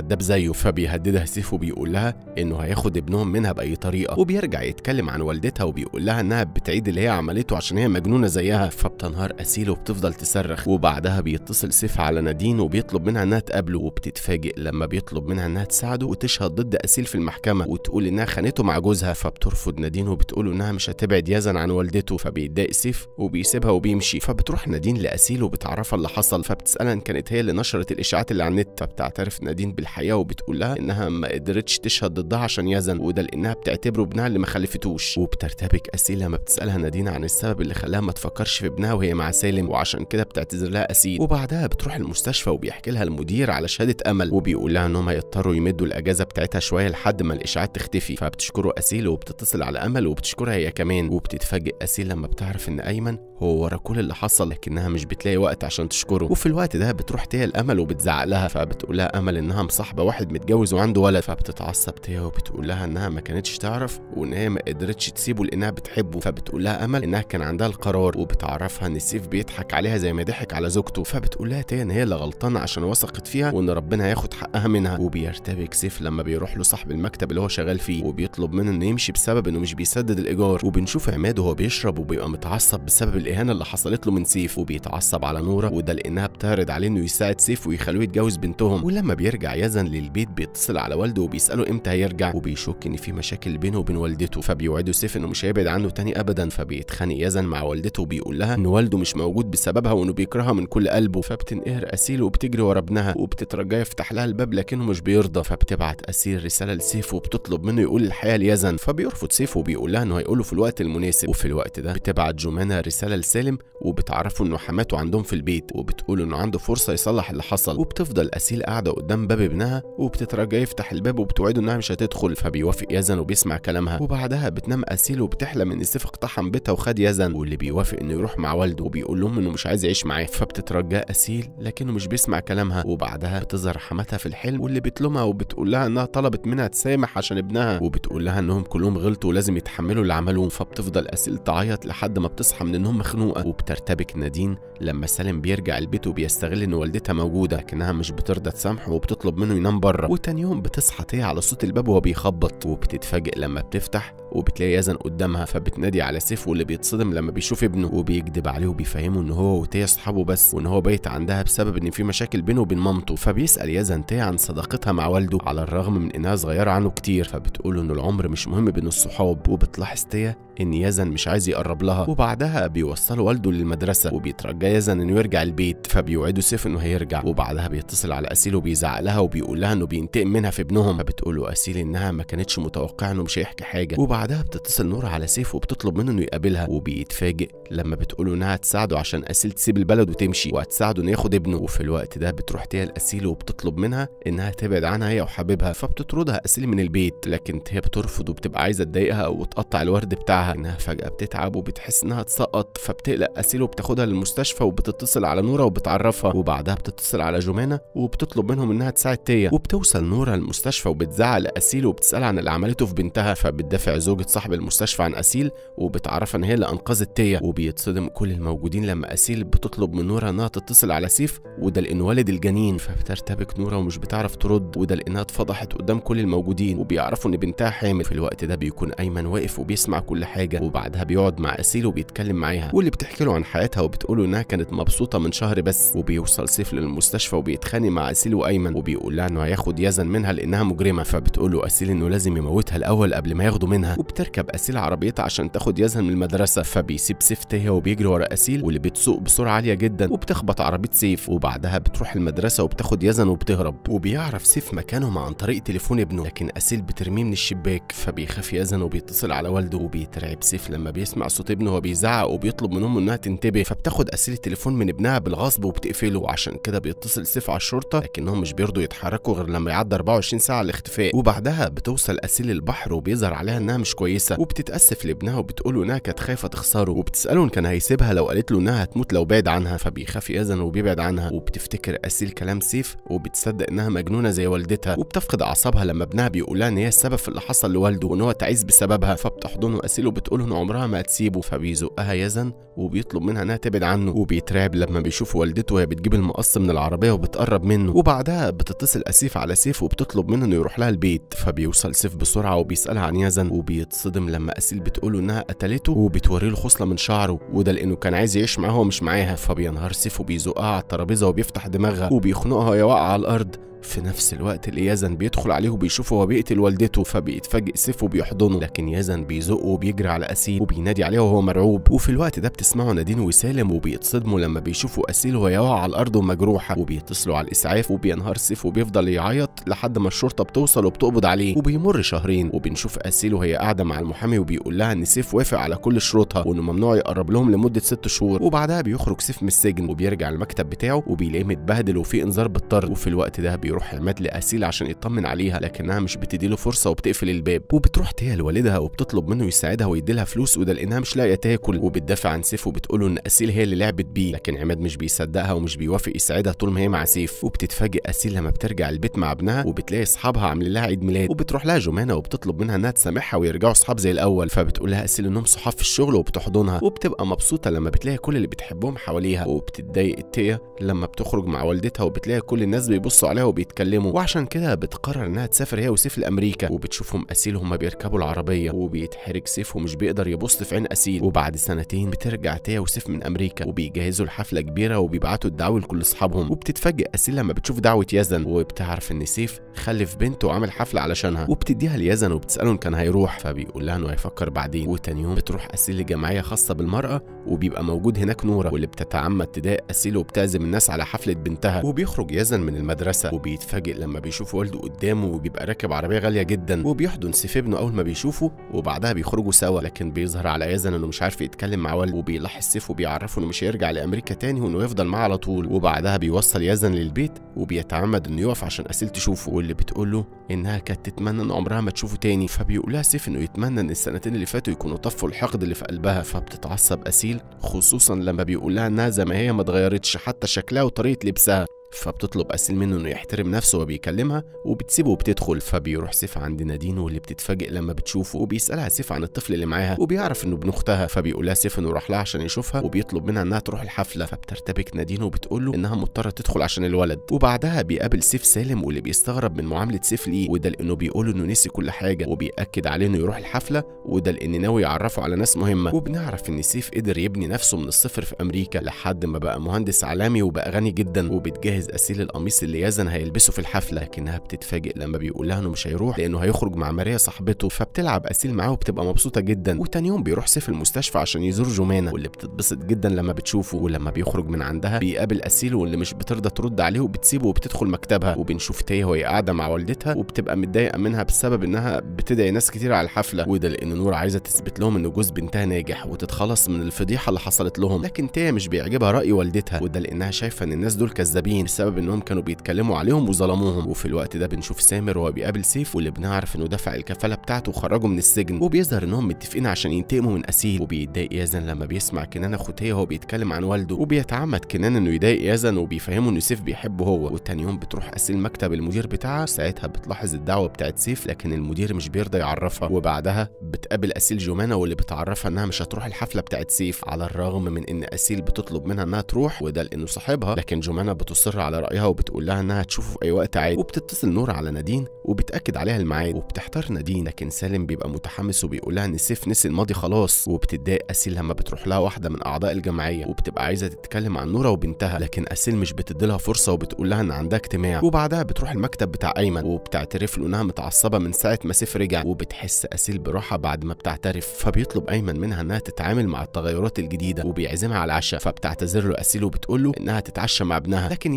كداب زيه فبيهددها سيف وبيقول لها انه هياخد ابنهم منها باي طريقه وبيرجع يتكلم عن والدتها وبيقول لها انها بتعيد اللي هي عملته عشان هي مجنونه زيها فبتنهار اسيل وبتفضل تصرخ وبعدها بيتصل سيف على نادين وبيطلب منها انها تقابله وبتتفاجئ لما بيطلب منها انها تساعده وتشهد ضد اسيل في المحكمه وتقول انها خانته مع جوزها فبترفض نادين وبتقول انها مش هتبعد يزن عن والدته فبيتضايق سيف وبيسيبها وبيمشي فبتروح نادين لاسيل وبتعرفها اللي حصل فبتسالها ان كانت هي اللي نشرت الاشاعات اللي على النت فبتعترف نادين بالحقيقه وبتقول لها انها ما قدرتش تشهد ضدها عشان يزن وده لانها بتعتبره ابنها اللي ما خلفتوش وبترتبك اسيل لما بتسالها نادين عن السبب اللي خلاها ما تفكرش في ابنها وهي مع سالم وعشان كده بتعتذر لها اسيل وبعدها بتروح المستشفى وبيحكي لها المدير على شهاده امل وبيقول لها انهم هيضطروا يمدوا الاجازه بتاعتها شويه لحد ما الاشاعات تختفي فبتشكره اسيل وبتتصل على امل وبتشكرها هي كمان وبتتفاجئ اسيل لما بتعرف ان ايمن هو ورا كل اللي حصل لكنها مش بتلاقي وقت عشان تشكره وفي الوقت ده بتروح تيا الامل وبتزعق لها فبتقول لها امل انها مصاحبه واحد متجوز وعنده ولد فبتتعصب تيا وبتقول لها انها ما كانتش تعرف وان هي ما قدرتش تسيبه لانها بتحبه فبتقول لها امل انها كان عندها القرار وبتعرفها ان سيف بيضحك عليها زي ما ضحك على زوجته فبتقول لها تيا ان هي اللي غلطانه عشان وثقت فيها وان ربنا هياخد حقها منها وبيرتبك سيف لما بيروح له صاحب المكتب اللي هو شغال فيه وبيطلب منه انه يمشي بسبب انه مش بيسدد الايجار وبنشوف عماد وهو بيشرب وبيبقى متعصب بسبب الاهانه اللي حصلت له من سيف وبيتعصب على نوره وده لانها بتعرض عليه انه يساعد سيف ويخلوه يتجوز بنتهم ولما بيرجع يزن للبيت بيتصل على والده وبيساله امتى هيرجع وبيشك ان في مشاكل بينه وبين والدته فبيوعده سيف انه مش هيبعد عنه تاني ابدا فبيتخانق يزن مع والدته وبيقول لها ان والده مش موجود بسببها وانه بيكرهها من كل قلبه فبتنقهر اسيل وبتجري ورا ابنها وبتترجاه يفتح لها الباب لكنه مش بيرضى فبتبعت اسيل رساله لسيف وبتطلب منه يقول الحقيقه ليزن فبيرفض سيف وبيقول لها انه هيقوله في الوقت المناسب وفي الوقت ده بتبعت جمانة رساله لسالم وبتعرفه انه حماته عندهم في البيت وبتقول انه عنده فرصه يصلح اللي حصل وبتفضل اسيل قاعده قدام باب ابنها وبتترجى يفتح الباب وبتوعده انها مش هتدخل فبيوافق يزن وبيسمع كلامها وبعدها بتنام اسيل وبتحلم ان سيف اقتحم بيتها وخد يزن واللي بيوافق انه يروح مع والده وبيقول لهم انه مش عايز يعيش معاه فبتترجاه اسيل لكنه مش بيسمع كلامها وبعدها بتظهر حماتها في الحلم واللي بتلومها وبتقول لها انها طلبت منها تسامح عشان ابنها وبتقول لها انهم كلهم غلطوا ولازم يتحملوا اللي عملوه فبتفضل اسيل تعيط لحد ما بتصحى من النوم مخنوقه وبترتبك نادين لما سالم بيرجع البيت وبيستغل ان والدتها موجوده لكنها مش بترضى تسامحه وبتطلب منه ينام بره وتاني يوم بتصحى تيا على صوت الباب وهو بيخبط وبتتفاجئ لما بتفتح وبتلاقي يزن قدامها فبتنادي على سيف واللي بيتصدم لما بيشوف ابنه وبيكذب عليه وبيفهمه ان هو وتيا اصحابه بس وان هو بايت عندها بسبب ان في مشاكل بينه وبين مامته فبيسال يزن تيا عن صداقتها مع والده على الرغم من انها صغيره عنه كتير فبتقول ان العمر مش مهم بين الصحاب وبتلاحظ تيا ان يزن مش عايز يقرب لها وبعدها بيوصلوا والده للمدرسه وبيترجى يزن انه يرجع البيت فبيوعدوا سيف انه هيرجع وبعدها بيتصل على اسيل وبيزعق لها وبيقول لها انه بينتقم منها في ابنهم فبتقول له اسيل انها ما كانتش متوقعه انه مش هيحكي حاجه وبعدها بتتصل نور على سيف وبتطلب منه انه يقابلها وبيتفاجئ لما بتقول له انها هتساعده عشان اسيل تسيب البلد وتمشي وهتساعده انه ياخد ابنه وفي الوقت ده بتروح تيا لاسيل وبتطلب منها انها تبعد عنها هي وحبيبها فبتطردها اسيل من البيت لكن هي بترفض وبتبقى عايزه تضايقها وتقطع الورد بتاعها انها فجاه بتتعب وبتحس انها تسقط فبتقلق اسيل وبتاخدها للمستشفى وبتتصل على نوره وبتعرفها وبعدها بتتصل على جمانه وبتطلب منهم انها تساعد تيا وبتوصل نوره المستشفى وبتزعق لاسيل وبتسالها عن اللي عملته في بنتها فبتدافع زوجة صاحب المستشفى عن اسيل وبتعرفها ان هي اللي انقذت تيا وبيتصدم كل الموجودين لما اسيل بتطلب من نوره انها تتصل على سيف وده لان والد الجنين فبترتبك نوره ومش بتعرف ترد وده لانها اتفضحت قدام كل الموجودين وبيعرفوا ان بنتها حامل في الوقت ده بيكون ايمن واقف وبيسمع كل حاجه وبعدها بيقعد مع اسيل وبيتكلم معاها واللي بتحكي له عن حياتها وبتقول له انها كانت مبسوطه من شهر بس وبيوصل سيف للمستشفى وبيتخانق مع اسيل وايمن وبيقول لها انه هياخد يزن منها لانها مجرمه فبتقول له اسيل انه لازم يموتها الاول قبل ما ياخده منها وبتركب اسيل عربيتها عشان تاخد يزن من المدرسه فبيسيب سيف تهي وبيجري ورا اسيل واللي بتسوق بسرعه عاليه جدا وبتخبط عربيه سيف وبعدها بتروح المدرسه وبتاخد يزن وبتهرب وبيعرف سيف مكانهم عن طريق تليفون ابنه لكن اسيل بترميه من الشباك فبيخاف يزن وبيتصل على والده وبيترعب سيف لما بيسمع صوت ابنه وهو بيزعق وبيطلب من امه انها تنتبه فبتاخد اسيل التليفون من ابنها بالغصب وبتقفله وعشان كده بيتصل سيف على الشرطه لكنهم مش بيرضوا يتحركوا غير لما يعدي 24 ساعه الاختفاء وبعدها بتوصل اسيل البحر وبيظهر عليها انها مش كويسه وبتتاسف لابنها وبتقول له انها كانت خايفه تخسره وبتساله ان كان هيسيبها لو قالت له انها هتموت لو بعد عنها فبيخاف يأذن وبيبعد عنها وبتفتكر اسيل كلام سيف وبتصدق انها مجنونه زي والدتها وبتفقد اعصابها لما ابنها بيقول لها ان هي السبب في اللي حصل لوالده وان هو تعيس بسببها فبتحضنه اسيل وبتقول له ان عمرها ما هتسيبه فبيزقها يزن وبيطلب منها انها تبعد عنه وبيترعب لما بيشوف والدته وهي بتجيب المقص من العربيه وبتقرب منه وبعدها بتتصل اسيف على سيف وبتطلب منه انه يروح لها البيت فبيوصل سيف بسرعه وبيسالها عن يزن وبيتصدم لما اسيل بتقوله انها قتلته وبتوري له خصله من شعره وده لانه كان عايز يعيش معاها ومش معاها فبينهار سيف وبيزقها على الترابيزه وبيفتح دماغها وبيخنقها وهي واقعه على الارض في نفس الوقت اللي يزن بيدخل عليه وبيشوفه وهو بيقتل والدته فبيتفاجئ سيف وبيحضنه لكن يزن بيزقه وبيجري على اسيل وبينادي عليه وهو مرعوب وفي الوقت ده بتسمعوا نادين وسالم وبيتصدموا لما بيشوفوا اسيل وهي واقعه على الارض ومجروحه وبيتصلوا على الاسعاف وبينهار سيف وبيفضل يعيط لحد ما الشرطه بتوصل وبتقبض عليه وبيمر شهرين وبنشوف اسيل وهي قاعده مع المحامي وبيقول لها ان سيف وافق على كل شروطها وانه ممنوع يقرب لهم لمده ست شهور وبعدها بيخرج سيف من السجن وبيرجع المكتب بتاعه وبيلاقيه متبهدل وفي انذار بالطرد وفي الوقت ده بيروح عماد لاسيل عشان يطمن عليها لكنها مش بتديله فرصه وبتقفل الباب وبتروح تيا لوالدها وبتطلب منه يساعدها ويديلها فلوس وده لانها مش لاقيه تاكل وبتدافع عن سيف وبتقوله ان اسيل هي اللي لعبت بيه لكن عماد مش بيصدقها ومش بيوافق يساعدها طول ما هي مع سيف وبتتفاجئ اسيل لما بترجع البيت مع ابنها وبتلاقي اصحابها عاملين لها عيد ميلاد وبتروح لها جمانه وبتطلب منها انها تسامحها ويرجعوا اصحاب زي الاول فبتقول لها اسيل انهم صحاب في الشغل وبتحضنها وبتبقى مبسوطه لما بتلاقي كل اللي بتحبهم حواليها وبتتضايق تيا لما بتخرج مع والدتها وبتلاقي كل الناس بيبصوا عليها وبيتكلموا وعشان كده بتقرر انها تسافر هي وسيف لامريكا وبتشوفهم اسيل هما بيركبوا العربيه وبيتحرك سيف ومش بيقدر يبص في عين اسيل وبعد سنتين بترجع تيا وسيف من امريكا وبيجهزوا لحفله كبيره وبيبعتوا الدعوه لكل اصحابهم وبتتفاجئ اسيل لما بتشوف دعوه يزن وبتعرف ان سيف خلف بنت وعمل حفله علشانها وبتديها ليزن وبتساله ان كان هيروح فبيقول لها انه هيفكر بعدين وتاني يوم بتروح اسيل لجمعيه خاصه بالمراه وبيبقى موجود هناك نوره واللي بتتعمد تضايق اسيل وبتعزم الناس على حفله بنتها وبيخرج يزن من المدرسه وبيتفاجئ لما بيشوف والده قدامه وبيبقى راكب عربيه غاليه جدا وبيحضن سيف ابنه اول ما بيشوفه وبعدها بيخرجوا سوا لكن بيظهر على يزن انه مش عارف يتكلم مع والده وبيلاحظ سيف وبيعرفه انه مش هيرجع لامريكا تاني وانه يفضل معاه على طول وبعدها بيوصل يزن للبيت وبيتعمد انه يقف عشان اسيل تشوفه واللي بتقول له انها كانت تتمنى ان عمرها ما تشوفه تاني فبيقول لها سيف انه يتمنى ان السنتين اللي فاتوا يكونوا طفوا الحقد اللي في قلبها فبتتعصب اسيل خصوصا لما بيقول لها انها زي ما هي ما اتغيرتش حتى شكلها وطريقه لبسها فبتطلب أسيل منه إنه يحترم نفسه وبيكلمها وبتسيبه وبتدخل فبيروح سيف عند نادين واللي بتتفاجئ لما بتشوفه وبيسألها سيف عن الطفل اللي معاها وبيعرف إنه ابن أختها فبيقول لها سيف إنه راح لها عشان يشوفها وبيطلب منها إنها تروح الحفلة فبترتبك نادين وبتقول له إنها مضطرة تدخل عشان الولد وبعدها بيقابل سيف سالم واللي بيستغرب من معاملة سيف ليه وده لأنه بيقول إنه نسي كل حاجة وبيأكد عليه إنه يروح الحفلة وده لأن ناوي يعرفه على ناس مهمة وبنعرف إن سيف قدر يبني نفسه من الصفر في أمريكا لحد ما بقى مهندس عالمي وبقى غني جدا وبتجهز أسيل القميص اللي يزن هيلبسه في الحفله لكنها بتتفاجئ لما بيقول لها انه مش هيروح لانه هيخرج مع ماريا صاحبته فبتلعب اسيل معاه وبتبقى مبسوطه جدا وتاني يوم بيروح سيف المستشفى عشان يزور جومانا واللي بتتبسط جدا لما بتشوفه ولما بيخرج من عندها بيقابل اسيل واللي مش بترضى ترد عليه وبتسيبه وبتدخل مكتبها وبنشوف تيه وهي قاعده مع والدتها وبتبقى متضايقه منها بسبب انها بتدعي ناس كتير على الحفله وده لان نور عايزه تثبت لهم ان جوز بنتها ناجح وتتخلص من الفضيحه اللي حصلت لهم لكن تيه مش بيعجبها راي والدتها وده لانها شايفه ان الناس دول كذابين بسبب انهم كانوا بيتكلموا عليهم وظلموهم وفي الوقت ده بنشوف سامر وهو بيقابل سيف واللي بنعرف انه دفع الكفاله بتاعته وخرجه من السجن وبيظهر انهم متفقين عشان ينتقموا من اسيل وبيتضايق يزن لما بيسمع كنان اخوتيه وهو بيتكلم عن والده وبيتعمد كنان انه يضايق يزن وبيفهمه ان سيف بيحبه هو وتاني يوم بتروح اسيل مكتب المدير بتاعها ساعتها بتلاحظ الدعوه بتاعت سيف لكن المدير مش بيرضى يعرفها وبعدها بتقابل اسيل جومانا واللي بتعرفها انها مش هتروح الحفله بتاعت سيف على الرغم من ان اسيل بتطلب منها انها تروح وده لانه صاحبها لكن جومانا بتصر على رايها وبتقول لها انها تشوفه في اي وقت عادي وبتتصل نور على نادين وبتاكد عليها الميعاد وبتحتار نادين لكن سالم بيبقى متحمس وبيقول لها ان سيف نسي الماضي خلاص وبتتضايق اسيل لما بتروح لها واحده من اعضاء الجمعيه وبتبقى عايزه تتكلم عن نوره وبنتها لكن اسيل مش بتديلها فرصه وبتقول لها ان عندها اجتماع وبعدها بتروح المكتب بتاع ايمن وبتعترف له انها متعصبه من ساعه ما سيف رجع وبتحس اسيل براحه بعد ما بتعترف فبيطلب ايمن منها انها تتعامل مع التغيرات الجديده وبيعزمها على العشاء فبتعتذر له اسيل وبتقول له انها تتعشى مع ابنها لكن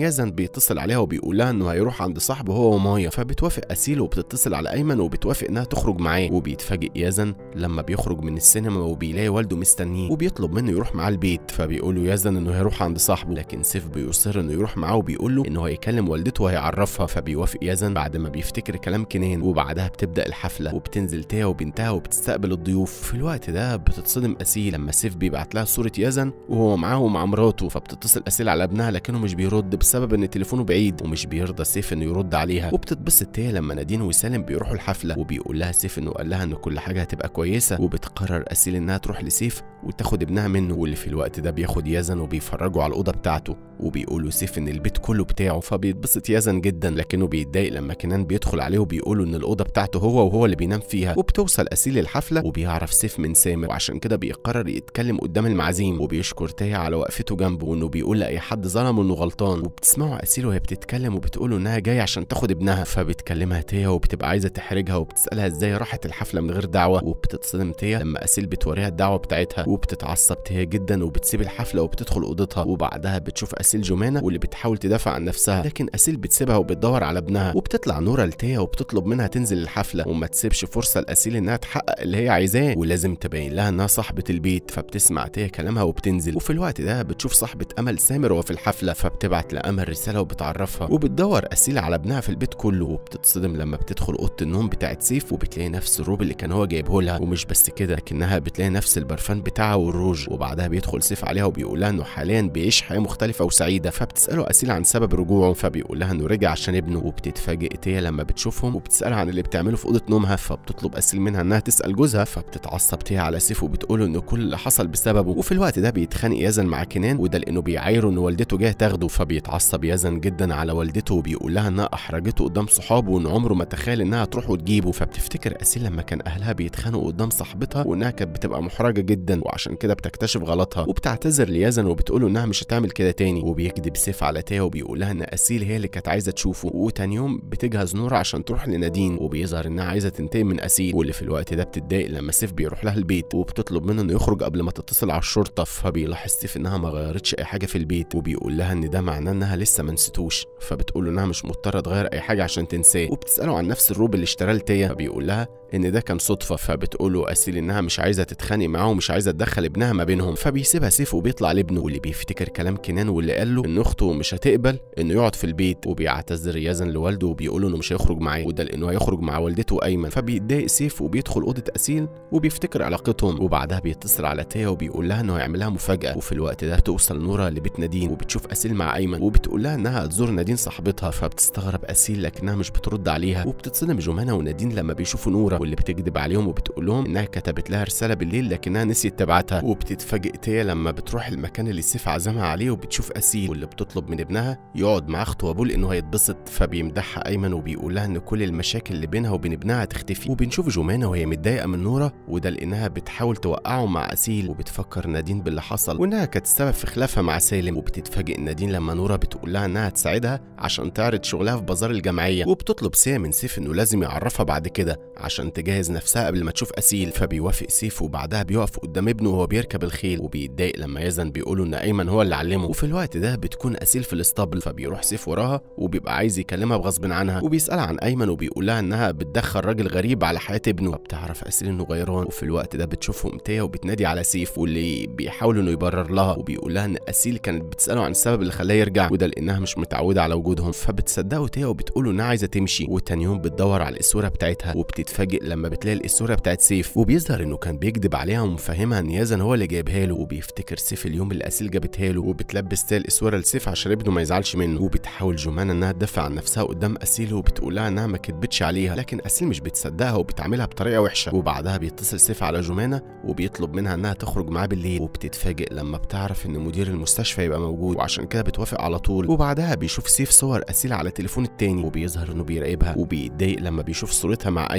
يزن بيتصل عليها وبيقول لها انه هيروح عند صاحبه هو ومايا فبتوافق اسيل وبتتصل على ايمن وبتوافق انها تخرج معاه وبيتفاجئ يزن لما بيخرج من السينما وبيلاقي والده مستنيه وبيطلب منه يروح معاه البيت فبيقول له يزن انه هيروح عند صاحبه لكن سيف بيصر انه يروح معاه وبيقول له انه هيكلم والدته وهيعرفها فبيوافق يزن بعد ما بيفتكر كلام كنان وبعدها بتبدا الحفله وبتنزل تيا وبنتها وبتستقبل الضيوف في الوقت ده بتتصدم اسيل لما سيف بيبعت لها صوره يزن وهو معاه ومع مراته فبتتصل اسيل على ابنها لكنه مش بيرد بسبب ان تليفونه بعيد ومش بيرضى سيف انه يرد عليها وبتتبسط تيا لما نادين وسالم بيروحوا الحفله وبيقول لها سيف انه قال لها ان كل حاجه هتبقى كويسه وبتقرر اسيل انها تروح لسيف وتاخد ابنها منه واللي في الوقت ده بياخد يزن وبيفرجوا على الاوضه بتاعته وبيقولوا سيف ان البيت كله بتاعه فبيتبسط يزن جدا لكنه بيتضايق لما كنان بيدخل عليه وبيقولوا ان الاوضه بتاعته هو وهو اللي بينام فيها وبتوصل اسيل الحفله وبيعرف سيف من سامر وعشان كده بيقرر يتكلم قدام المعازيم وبيشكر تايا على وقفته جنبه وانه بيقول لاي حد ظلمه انه غلطان وبتسمعوا اسيل وهي بتتكلم وبتقول انها جايه عشان تاخد ابنها فبتكلمها تيا وبتبقى عايزه تحرجها وبتسالها ازاي راحت الحفله من غير دعوه وبتتصدم تيا لما اسيل بتوريها الدعوه بتاعتها وبتتعصب تيا جدا وبتسيب الحفله وبتدخل اوضتها وبعدها بتشوف اسيل جمانه واللي بتحاول تدافع عن نفسها لكن اسيل بتسيبها وبتدور على ابنها وبتطلع نورا لتيا وبتطلب منها تنزل الحفله وما تسيبش فرصه لاسيل انها تحقق اللي هي عايزاه ولازم تبين لها انها صاحبه البيت فبتسمع تيا كلامها وبتنزل وفي الوقت ده بتشوف صاحبه امل سامر وهو في الحفله فبتبعت لامل رساله وبتعرفها وبتدور اسيل على ابنها في البيت كله وبتتصدم لما بتدخل اوضه النوم بتاعت سيف وبتلاقي نفس الروب اللي كان هو جايبه لها ومش بس كده لكنها بتلاقي نفس البرفان بتاعها والروج وبعدها بيدخل سيف عليها وبيقول لها انه حاليا بيعيش حياه مختلفه وسعيده فبتساله اسيل عن سبب رجوعه فبيقول لها انه رجع عشان ابنه وبتتفاجئ تيا لما بتشوفهم وبتسالها عن اللي بتعمله في اوضه نومها فبتطلب اسيل منها انها تسال جوزها فبتتعصب تيا على سيف وبتقول انه كل اللي حصل بسببه وفي الوقت ده بيتخانق يزن مع كنان وده لانه بيعايره ان والدته جايه تاخده فبيتعصب يزن جدا على والدته وبيقول لها انها احرجته قدام صحابه وان عمره ما تخيل انها تروح وتجيبه فبتفتكر اسيل لما كان اهلها بيتخانقوا قدام صاحبتها وانها كانت بتبقى محرجه جدا وعشان كده بتكتشف غلطها وبتعتذر ليزن وبتقول انها مش هتعمل كده تاني وبيكذب سيف على تيا وبيقول لها ان اسيل هي اللي كانت عايزه تشوفه وتاني يوم بتجهز نورا عشان تروح لنادين وبيظهر انها عايزه تنتقم من اسيل واللي في الوقت ده بتتضايق لما سيف بيروح لها البيت وبتطلب منه انه يخرج قبل ما تتصل على الشرطه فبيلاحظ سيف انها ما غيرتش اي حاجه في البيت وبيقول لها ان ده معناه انها لسه ما نسيتوش فبتقول له انها مش مضطره تغير اي حاجه عشان تنساه وبتساله عن نفس الروب اللي اشتراه لتيا فبيقول لها ان ده كان صدفه فبتقول له اسيل انها مش عايزه تتخانق معاه ومش عايزه تدخل ابنها ما بينهم فبيسيبها سيف وبيطلع لابنه واللي بيفتكر كلام كنان واللي قال له ان اخته مش هتقبل انه يقعد في البيت وبيعتذر يزن لوالده وبيقول له انه مش هيخرج معاه وده لانه هيخرج مع والدته ايمن فبيتضايق سيف وبيدخل اوضه اسيل وبيفتكر علاقتهم وبعدها بيتصل على تيا وبيقول لها انه هيعمل لها مفاجاه وفي الوقت ده بتوصل نورا لبيت نادين وبتشوف اسيل مع ايمن وبتقول لها انها هتزور نادين صاحبتها فبتستغرب اسيل لكنها مش بترد عليها وبتتصدم جمانه ونادين لما بيشوفوا نورا واللي بتكذب عليهم وبتقول لهم انها كتبت لها رساله بالليل لكنها نسيت تبعتها وبتتفاجئ تيا لما بتروح المكان اللي سيف عزمها عليه وبتشوف اسيل واللي بتطلب من ابنها يقعد مع اخته وابوه لانه هيتبسط فبيمدحها ايمن وبيقول لها ان كل المشاكل اللي بينها وبين ابنها هتختفي وبنشوف جمانه وهي متضايقه من نورا وده لانها بتحاول توقعه مع اسيل وبتفكر نادين باللي حصل وانها كانت السبب في خلافها مع سالم وبتتفاجئ نادين لما نورا بتقول لها انها تساعدها عشان تعرض شغلها في بازار الجمعيه وبتطلب سيا من سيف انه لازم يعرفها بعد كده عشان تجهز نفسها قبل ما تشوف اسيل فبيوافق سيف وبعدها بيقف قدام ابنه وهو بيركب الخيل وبيتضايق لما يزن بيقولوا ان ايمن هو اللي علمه وفي الوقت ده بتكون اسيل في الاسطبل فبيروح سيف وراها وبيبقى عايز يكلمها بغصب عنها وبيسالها عن ايمن وبيقول لها انها بتدخل راجل غريب على حياه ابنه فبتعرف اسيل انه غيران وفي الوقت ده بتشوفهم تيا وبتنادي على سيف واللي بيحاول انه يبرر لها وبيقول لها ان اسيل كانت بتساله عن السبب اللي خلاه يرجع وده لانها مش متعوده على وجودهم فبتصدقه تيا وبتقول انها عايزه تمشي وتاني يوم بتدور على الاسوره بتاعتها وبتتفاجئ لما بتلاقي الاسوره بتاعت سيف وبيظهر انه كان بيكذب عليها ومفهمها ان يزن هو اللي جايبها له وبيفتكر سيف اليوم اللي اسيل جابتها له وبتلبس تيا الاسوره لسيف عشان ابنه ما يزعلش منه وبتحاول جمانه انها تدافع عن نفسها قدام اسيل وبتقول لها انها ما كدبتش عليها لكن اسيل مش بتصدقها وبتعاملها بطريقه وحشه وبعدها بيتصل سيف على جمانه وبيطلب منها انها تخرج معاه بالليل وبتتفاجئ لما بتعرف ان مدير المستشفى يبقى موجود وعشان كده بتوافق على طول وبعدها بيشوف سيف صور اسيل على تليفون التاني وبيظهر انه بيراقبها وبيتضايق لما بيشوف صورتها مع ايمن وفي الوقت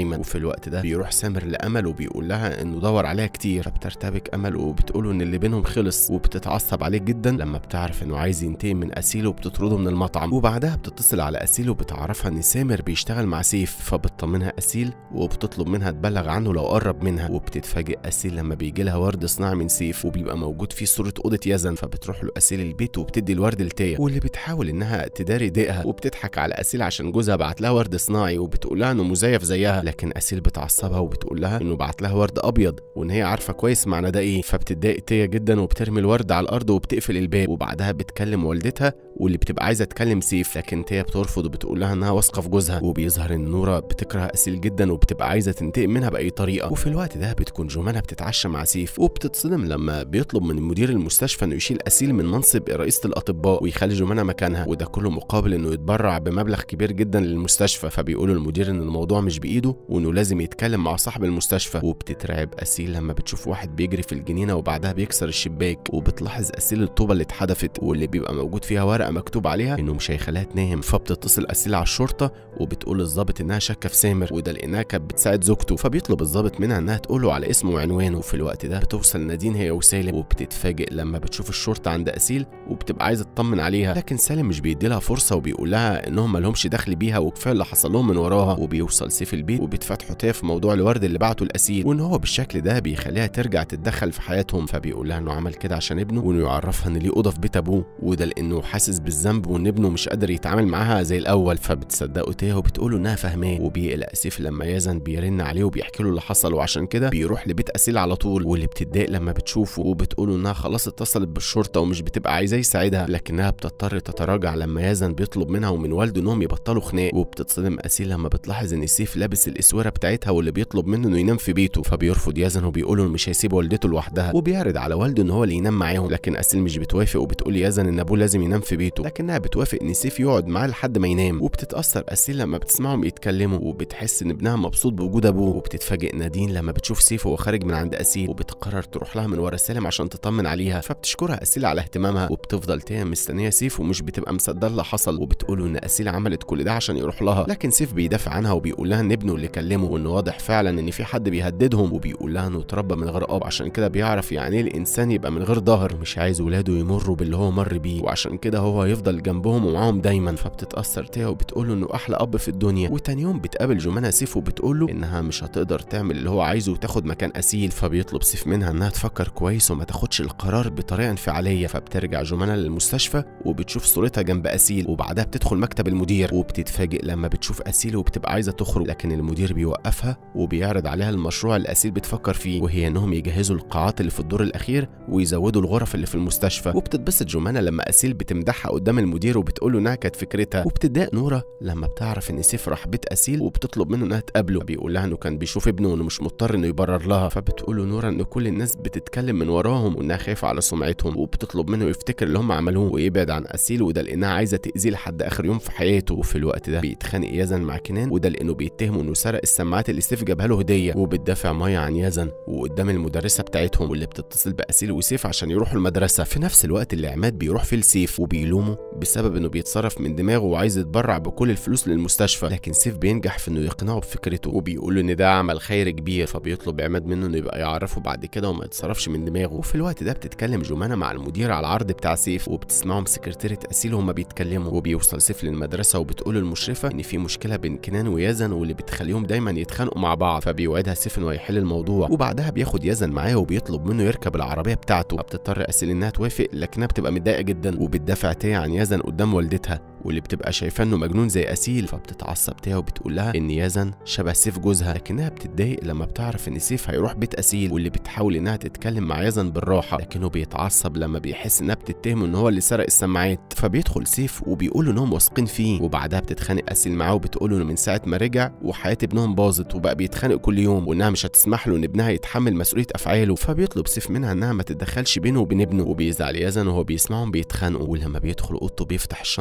الوقت ده بيروح سامر لامل وبيقول لها انه دور عليها كتير فبترتبك امل وبتقوله ان اللي بينهم خلص وبتتعصب عليه جدا لما بتعرف انه عايز ينتقم من اسيل وبتطرده من المطعم وبعدها بتتصل على اسيل وبتعرفها ان سامر بيشتغل مع سيف فبتطمنها اسيل وبتطلب منها تبلغ عنه لو قرب منها وبتتفاجئ اسيل لما بيجي لها ورد صناعي من سيف وبيبقى موجود فيه صوره اوضه يزن فبتروح له اسيل البيت وبتدي الورد لتيا واللي بتحاول انها تداري ضيقها وبتضحك على اسيل عشان جوزها بعت لها ورد صناعي وبتقول لها انه مزيف زيها لكن اسيل بتعصبها وبتقول لها انه بعت لها ورد ابيض وان هي عارفه كويس معنى ده ايه فبتتضايق تيا جدا وبترمي الورد على الارض وبتقفل الباب وبعدها بتكلم والدتها واللي بتبقى عايزه تكلم سيف لكن تيا بترفض وبتقول لها انها واثقه في جوزها وبيظهر ان نورا بتكره اسيل جدا وبتبقى عايزه تنتقم منها باي طريقه وفي الوقت ده بتكون جمانه بتتعشى مع سيف وبتتصدم لما بيطلب من مدير المستشفى انه يشيل اسيل من منصب رئيسه الاطباء ويخلي جمانه مكانها وده كله مقابل انه يتبرع بمبلغ كبير جدا للمستشفى فبيقولوا المدير ان الموضوع مش بايده وانه لازم يتكلم مع صاحب المستشفى وبتترعب اسيل لما بتشوف واحد بيجري في الجنينه وبعدها بيكسر الشباك وبتلاحظ اسيل الطوبه اللي اتحدفت واللي بيبقى موجود فيها ورقه مكتوب عليها انه مش هيخليها تنام فبتتصل اسيل على الشرطه وبتقول للظابط انها شاكه في سامر وده لانها كانت بتساعد زوجته فبيطلب الظابط منها انها تقول له على اسمه وعنوانه وفي الوقت ده بتوصل نادين هي وسالم وبتتفاجئ لما بتشوف الشرطه عند اسيل وبتبقى عايزه تطمن عليها لكن سالم مش بيدي لها فرصه وبيقول لها انهم مالهمش دخل بيها وكفايه اللي حصل لهم من وراها وبيوصل سيف البيت وبتفتحوا تيه في موضوع الورد اللي بعته الاسيل وان هو بالشكل ده بيخليها ترجع تتدخل في حياتهم فبيقول لها انه عمل كده عشان ابنه وانه يعرفها ان ليه اوضه في بيت ابوه وده لانه حاسس بالذنب وان ابنه مش قادر يتعامل معاها زي الاول فبتصدقه تيه وبتقول انها فاهماه وبيقلق سيف لما يزن بيرن عليه وبيحكي له اللي حصل وعشان كده بيروح لبيت اسيل على طول واللي بتتضايق لما بتشوفه وبتقول انها خلاص اتصلت بالشرطه ومش بتبقى عايزاه يساعدها لكنها بتضطر تتراجع لما يزن بيطلب منها ومن والده انهم يبطلوا خناق وبتتصدم اسيل لما بتلاحظ ان سيف لابس الاسوره بتاعتها واللي بيطلب منه انه ينام في بيته فبيرفض يزن وبيقول انه مش هيسيب والدته لوحدها وبيعرض على والده ان هو اللي ينام معاهم لكن اسيل مش بتوافق وبتقول يزن ان ابوه لازم ينام في بيته لكنها بتوافق ان سيف يقعد معاه لحد ما ينام وبتتاثر اسيل لما بتسمعهم يتكلموا وبتحس ان ابنها مبسوط بوجود ابوه وبتتفاجئ نادين لما بتشوف سيف وهو خارج من عند اسيل وبتقرر تروح لها من ورا سالم عشان تطمن عليها فبتشكرها اسيل على اهتمامها وبتفضل تيه مستنيه سيف ومش بتبقى مصدقه اللي حصل وبتقول ان اسيل عملت كل ده عشان يروح لها لكن سيف بيدافع عنها وبيقول لها ان ابنه اللي كلمه وانه واضح فعلا ان في حد بيهددهم وبيقول لها انه اتربى من غير اب عشان كده بيعرف يعني ايه الانسان يبقى من غير ظهر ومش عايز ولاده يمروا باللي هو مر بيه وعشان كده هو يفضل جنبهم ومعاهم دايما فبتتاثر تيا وبتقول له انه احلى اب في الدنيا وتاني يوم بتقابل جمانة سيف وبتقول له انها مش هتقدر تعمل اللي هو عايزه وتاخد مكان اسيل فبيطلب سيف منها انها تفكر كويس وما تاخدش القرار بطريقه انفعاليه فبترجع جمانة للمستشفى وبتشوف صورتها جنب اسيل وبعدها بتدخل مكتب المدير وبتتفاجئ لما بتشوف اسيل وبتبقى عايزه تخرج لكن المدير بيوقفها وبيعرض عليها المشروع اللي اسيل بتفكر فيه وهي انهم يجهزوا القاعات اللي في الدور الاخير ويزودوا الغرف اللي في المستشفى وبتتبسط جمانة لما اسيل بتمدحها قدام المدير وبتقول له انها كانت فكرتها وبتتضايق نورا لما بتعرف ان سيف راح بيت اسيل وبتطلب منه انها تقابله بيقول لها انه كان بيشوف ابنه وانه مش مضطر انه يبرر لها فبتقول له نورا ان كل الناس بتتكلم من وراهم وانها خايفه على سمعتهم وبتطلب منه يفتكر اللي هم عملوه ويبعد عن اسيل وده لانها عايزه تاذيه لحد اخر يوم في حياته وفي الوقت ده بيتخانق يزن مع كنان وده لانه بيتهمه انه سرق السماعات اللي سيف جابها له هديه وبتدافع مايا عن يزن وقدام المدرسه بتاعتهم واللي بتتصل باسيل وسيف عشان يروحوا المدرسه في نفس الوقت اللي عماد بيروح فيه لسيف وبيلومه بسبب انه بيتصرف من دماغه وعايز يتبرع بكل الفلوس للمستشفى لكن سيف بينجح في انه يقنعه بفكرته وبيقول له ان ده عمل خير كبير فبيطلب عماد منه انه يبقى يعرفه بعد كده وما يتصرفش من دماغه وفي الوقت ده بتتكلم جمانة مع المدير على العرض بتاع سيف وبتسمعهم سكرتيرة اسيل وهما بيتكلموا وبيوصل سيف للمدرسه وبتقول للمشرفه ان في مشكله بين كنان ويزن واللي بتخليهم دايما يتخانقوا مع بعض فبيوعدها سيف انه هيحل الموضوع وبعدها بياخد يزن معاه وبيطلب منه يركب العربيه بتاعته فبتضطر اسيل انها توافق لكنها بتبقى متضايقه جدا وبتدافع تيا عن يزن قدام والدتها واللي بتبقى شايفاه انه مجنون زي اسيل فبتتعصب تيا وبتقول لها ان يزن شبه سيف جوزها لكنها بتتضايق لما بتعرف ان سيف هيروح بيت اسيل واللي بتحاول انها تتكلم مع يزن بالراحه لكنه بيتعصب لما بيحس انها بتتهمه ان هو اللي سرق السماعات فبيدخل سيف وبيقول انهم واثقين فيه وبعدها بتتخانق اسيل معاه وبتقول له من ساعه ما رجع وحياه ابنهم باظت وبقى بيتخانق كل يوم وانها مش هتسمح له ان ابنها يتحمل مسؤوليه افعاله فبيطلب سيف منها انها ما تتدخلش بينه وبين ابنه وبيزعل يزن وهو بيسمعهم بيتخانقوا ولما بيدخل اوضته بيفتح الشنطه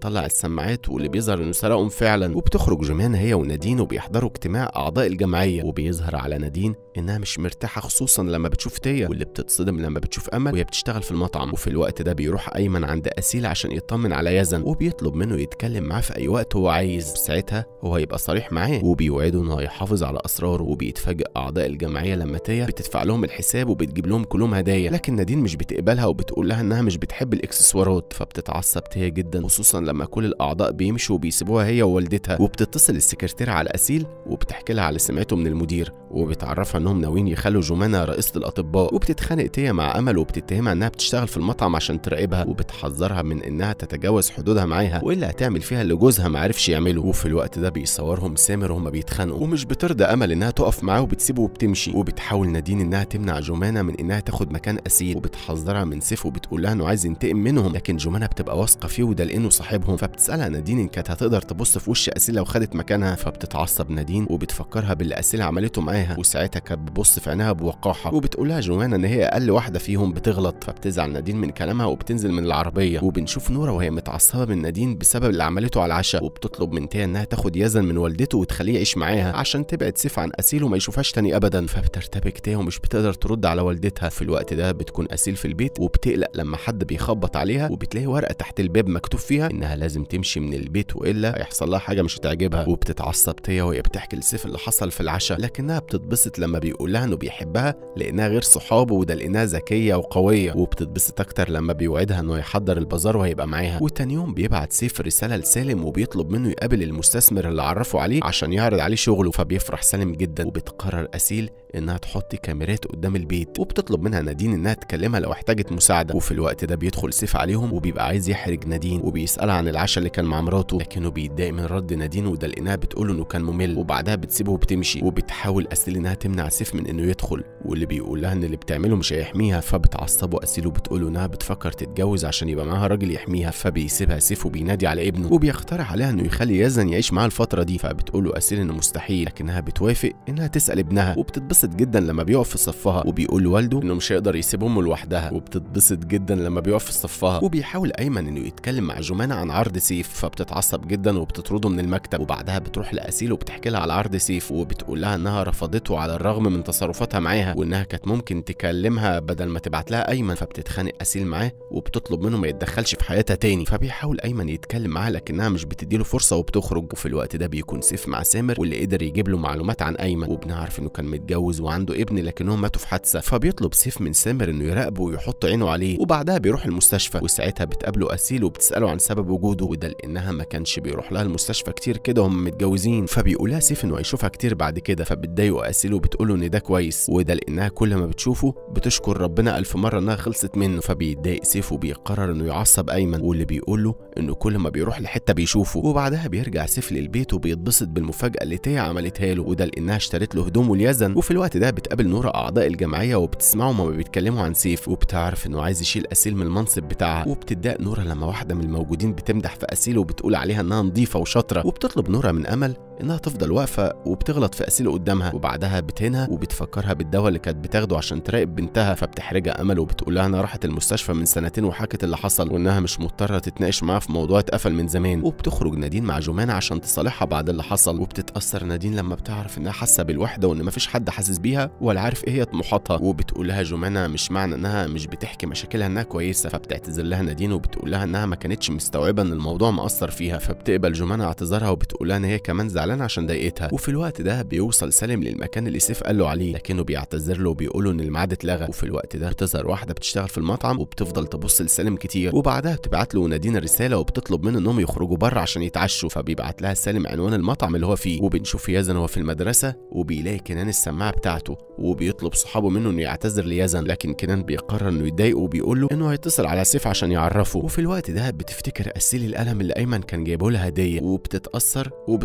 بيطلع السماعات واللي بيظهر انه سرقهم فعلا وبتخرج جمانة هي ونادين وبيحضروا اجتماع اعضاء الجمعيه وبيظهر على نادين انها مش مرتاحه خصوصا لما بتشوف تيا واللي بتتصدم لما بتشوف امل وهي بتشتغل في المطعم وفي الوقت ده بيروح ايمن عند اسيل عشان يطمن على يزن وبيطلب منه يتكلم معاه في اي وقت هو عايز ساعتها هو هيبقى صريح معاه وبيوعده انه هيحافظ على اسراره وبيتفاجئ اعضاء الجمعيه لما تيا بتدفع لهم الحساب وبتجيب لهم كلهم هدايا لكن نادين مش بتقبلها وبتقول لها انها مش بتحب الاكسسوارات فبتتعصب تيا جدا خصوصا لما كل الاعضاء بيمشوا وبيسيبوها هي ووالدتها وبتتصل السكرتيره على اسيل وبتحكي لها على سمعته من المدير وبتعرفها انهم ناويين يخلوا جمانة رئيسة الاطباء وبتتخانق تيا مع امل وبتتهمها انها بتشتغل في المطعم عشان تراقبها وبتحذرها من انها تتجاوز حدودها معاها والا هتعمل فيها اللي جوزها ما عرفش يعمله وفي الوقت ده بيصورهم سامر وهما بيتخانقوا ومش بترضى امل انها تقف معاه وبتسيبه وبتمشي وبتحاول نادين انها تمنع جمانة من انها تاخد مكان اسيل وبتحذرها من سيف وبتقول لها انه عايز ينتقم منهم لكن جمانة بتبقى واثقه فيه وده لانه صاحبهم فبتسالها نادين ان كانت هتقدر تبص في وش اسيل لو خدت مكانها فبتتعصب نادين وبتفكرها باللي اسيل عملته معاها وساعتها كانت بتبص في عينيها بوقاحه وبتقول لها جوانا ان هي اقل واحده فيهم بتغلط فبتزعل نادين من كلامها وبتنزل من العربيه وبنشوف نوره وهي متعصبه من نادين بسبب اللي عملته على العشاء وبتطلب من تيا انها تاخد يزن من والدته وتخليه يعيش معاها عشان تبعد سيف عن اسيل وما يشوفهاش تاني ابدا فبترتبك تيا ومش بتقدر ترد على والدتها في الوقت ده بتكون اسيل في البيت وبتقلق لما حد بيخبط عليها وبتلاقي ورقه تحت الباب مكتوب فيها انها لازم تمشي من البيت والا هيحصل لها حاجه مش هتعجبها وبتتعصب تيا وهي بتحكي لسيف اللي حصل في العشاء لكنها بتتبسط لما بيقول لها انه بيحبها لانها غير صحابه وده لانها ذكيه وقويه وبتتبسط اكتر لما بيوعدها انه يحضر البازار وهيبقى معاها وتاني يوم بيبعت سيف رساله لسالم وبيطلب منه يقابل المستثمر اللي عرفه عليه عشان يعرض عليه شغله فبيفرح سالم جدا وبتقرر اسيل انها تحط كاميرات قدام البيت وبتطلب منها نادين انها تكلمها لو احتاجت مساعده وفي الوقت ده بيدخل سيف عليهم وبيبقى عايز يحرج نادين وبيسالها عن العشاء اللي كان مع مراته لكنه بيتضايق من رد نادين وده لانها بتقول انه كان ممل وبعدها بتسيبه وبتمشي وبتحاول اسيل انها تمنع سيف من انه يدخل واللي بيقول لها ان اللي بتعمله مش هيحميها فبتعصبه اسيل وبتقول له انها بتفكر تتجوز عشان يبقى معاها راجل يحميها فبيسيبها سيف وبينادي على ابنه وبيقترح عليها انه يخلي يزن يعيش معاها الفتره دي فبتقول له اسيل انه مستحيل لكنها بتوافق انها تسال ابنها وبتتبسط جدا لما بيقف في صفها وبيقول لوالده انه مش هيقدر يسيب امه لوحدها وبتتبسط جدا لما بيقف في صفها وبيحاول ايمن انه يتكلم مع جمانة عن عرض سيف فبتتعصب جدا وبتطرده من المكتب وبعدها بتروح لاسيل وبتحكي لها على عرض سيف وبتقول لها انها رفضته على الرغم من تصرفاتها معاها وانها كانت ممكن تكلمها بدل ما تبعت لها ايمن فبتتخانق اسيل معاه وبتطلب منه ما يتدخلش في حياتها تاني فبيحاول ايمن يتكلم معاها لكنها مش بتديله فرصه وبتخرج وفي الوقت ده بيكون سيف مع سامر واللي قدر يجيب له معلومات عن ايمن وبنعرف انه كان متجوز وعنده ابن لكنهم ماتوا في حادثه فبيطلب سيف من سامر انه يراقبه ويحط عينه عليه وبعدها بيروح المستشفى وساعتها بتقابله اسيل وبتساله عن سبب وجوده وده لانها ما كانش بيروح لها المستشفى كتير كده هم متجوزين فبيقول لها سيف انه هيشوفها كتير بعد كده فبتضايقه اسيل وبتقول له ان ده كويس وده لانها كل ما بتشوفه بتشكر ربنا الف مره انها خلصت منه فبيتضايق سيف وبيقرر انه يعصب ايمن واللي بيقول له انه كل ما بيروح لحته بيشوفه وبعدها بيرجع سيف للبيت وبيتبسط بالمفاجاه اللي تيا عملتها له وده لانها اشترت له هدوم واليزن وفي الوقت ده بتقابل نورة اعضاء الجمعيه وبتسمعهم وما بيتكلموا عن سيف وبتعرف انه عايز يشيل اسيل من المنصب بتاعها وبتتضايق نورة لما واحده من الموجودين بتمدح في اسيل وبتقول عليها انها نظيفه وشاطره وبتطلب نورة من امل انها تفضل واقفه وبتغلط في اسيل قدامها وبعدها بتهنها وبتفكرها بالدواء اللي كانت بتاخده عشان تراقب بنتها فبتحرجها امل وبتقول لها انها راحت المستشفى من سنتين وحكت اللي حصل وانها مش مضطره تتناقش معاها في موضوع اتقفل من زمان وبتخرج نادين مع جمانة عشان تصالحها بعد اللي حصل وبتتاثر نادين لما بتعرف انها حاسه بالوحده وان مفيش حد حاسس بيها ولا عارف ايه هي طموحاتها وبتقول لها جمانة مش معنى انها مش بتحكي مشاكلها انها كويسه فبتعتذر لها نادين وبتقول لها انها ما كانتش مستوعبه ان الموضوع مأثر فيها فبتقبل جمانة اعتذارها وبتقول لها ان هي كمان زعلانه عشان ضايقتها وفي الوقت ده بيوصل سالم للمكان اللي سيف قال له عليه لكنه بيعتذر له وبيقول له ان الميعاد اتلغى وفي الوقت ده بتظهر واحده بتشتغل في المطعم وبتفضل تبص لسالم كتير وبعدها بتبعت له نادين رساله وبتطلب منه انهم يخرجوا بره عشان يتعشوا فبيبعت لها سالم عنوان المطعم اللي هو فيه وبنشوف يزن وهو في المدرسه وبيلاقي كنان السماعه بتاعته وبيطلب صحابه منه انه يعتذر ليزن لكن كنان بيقرر انه يضايقه وبيقول له انه هيتصل على سيف عشان يعرفه وفي الوقت ده بتفتكر اسيل القلم اللي ايمن كان جايبه لها هديه وبتتاثر وبتروح للمكتب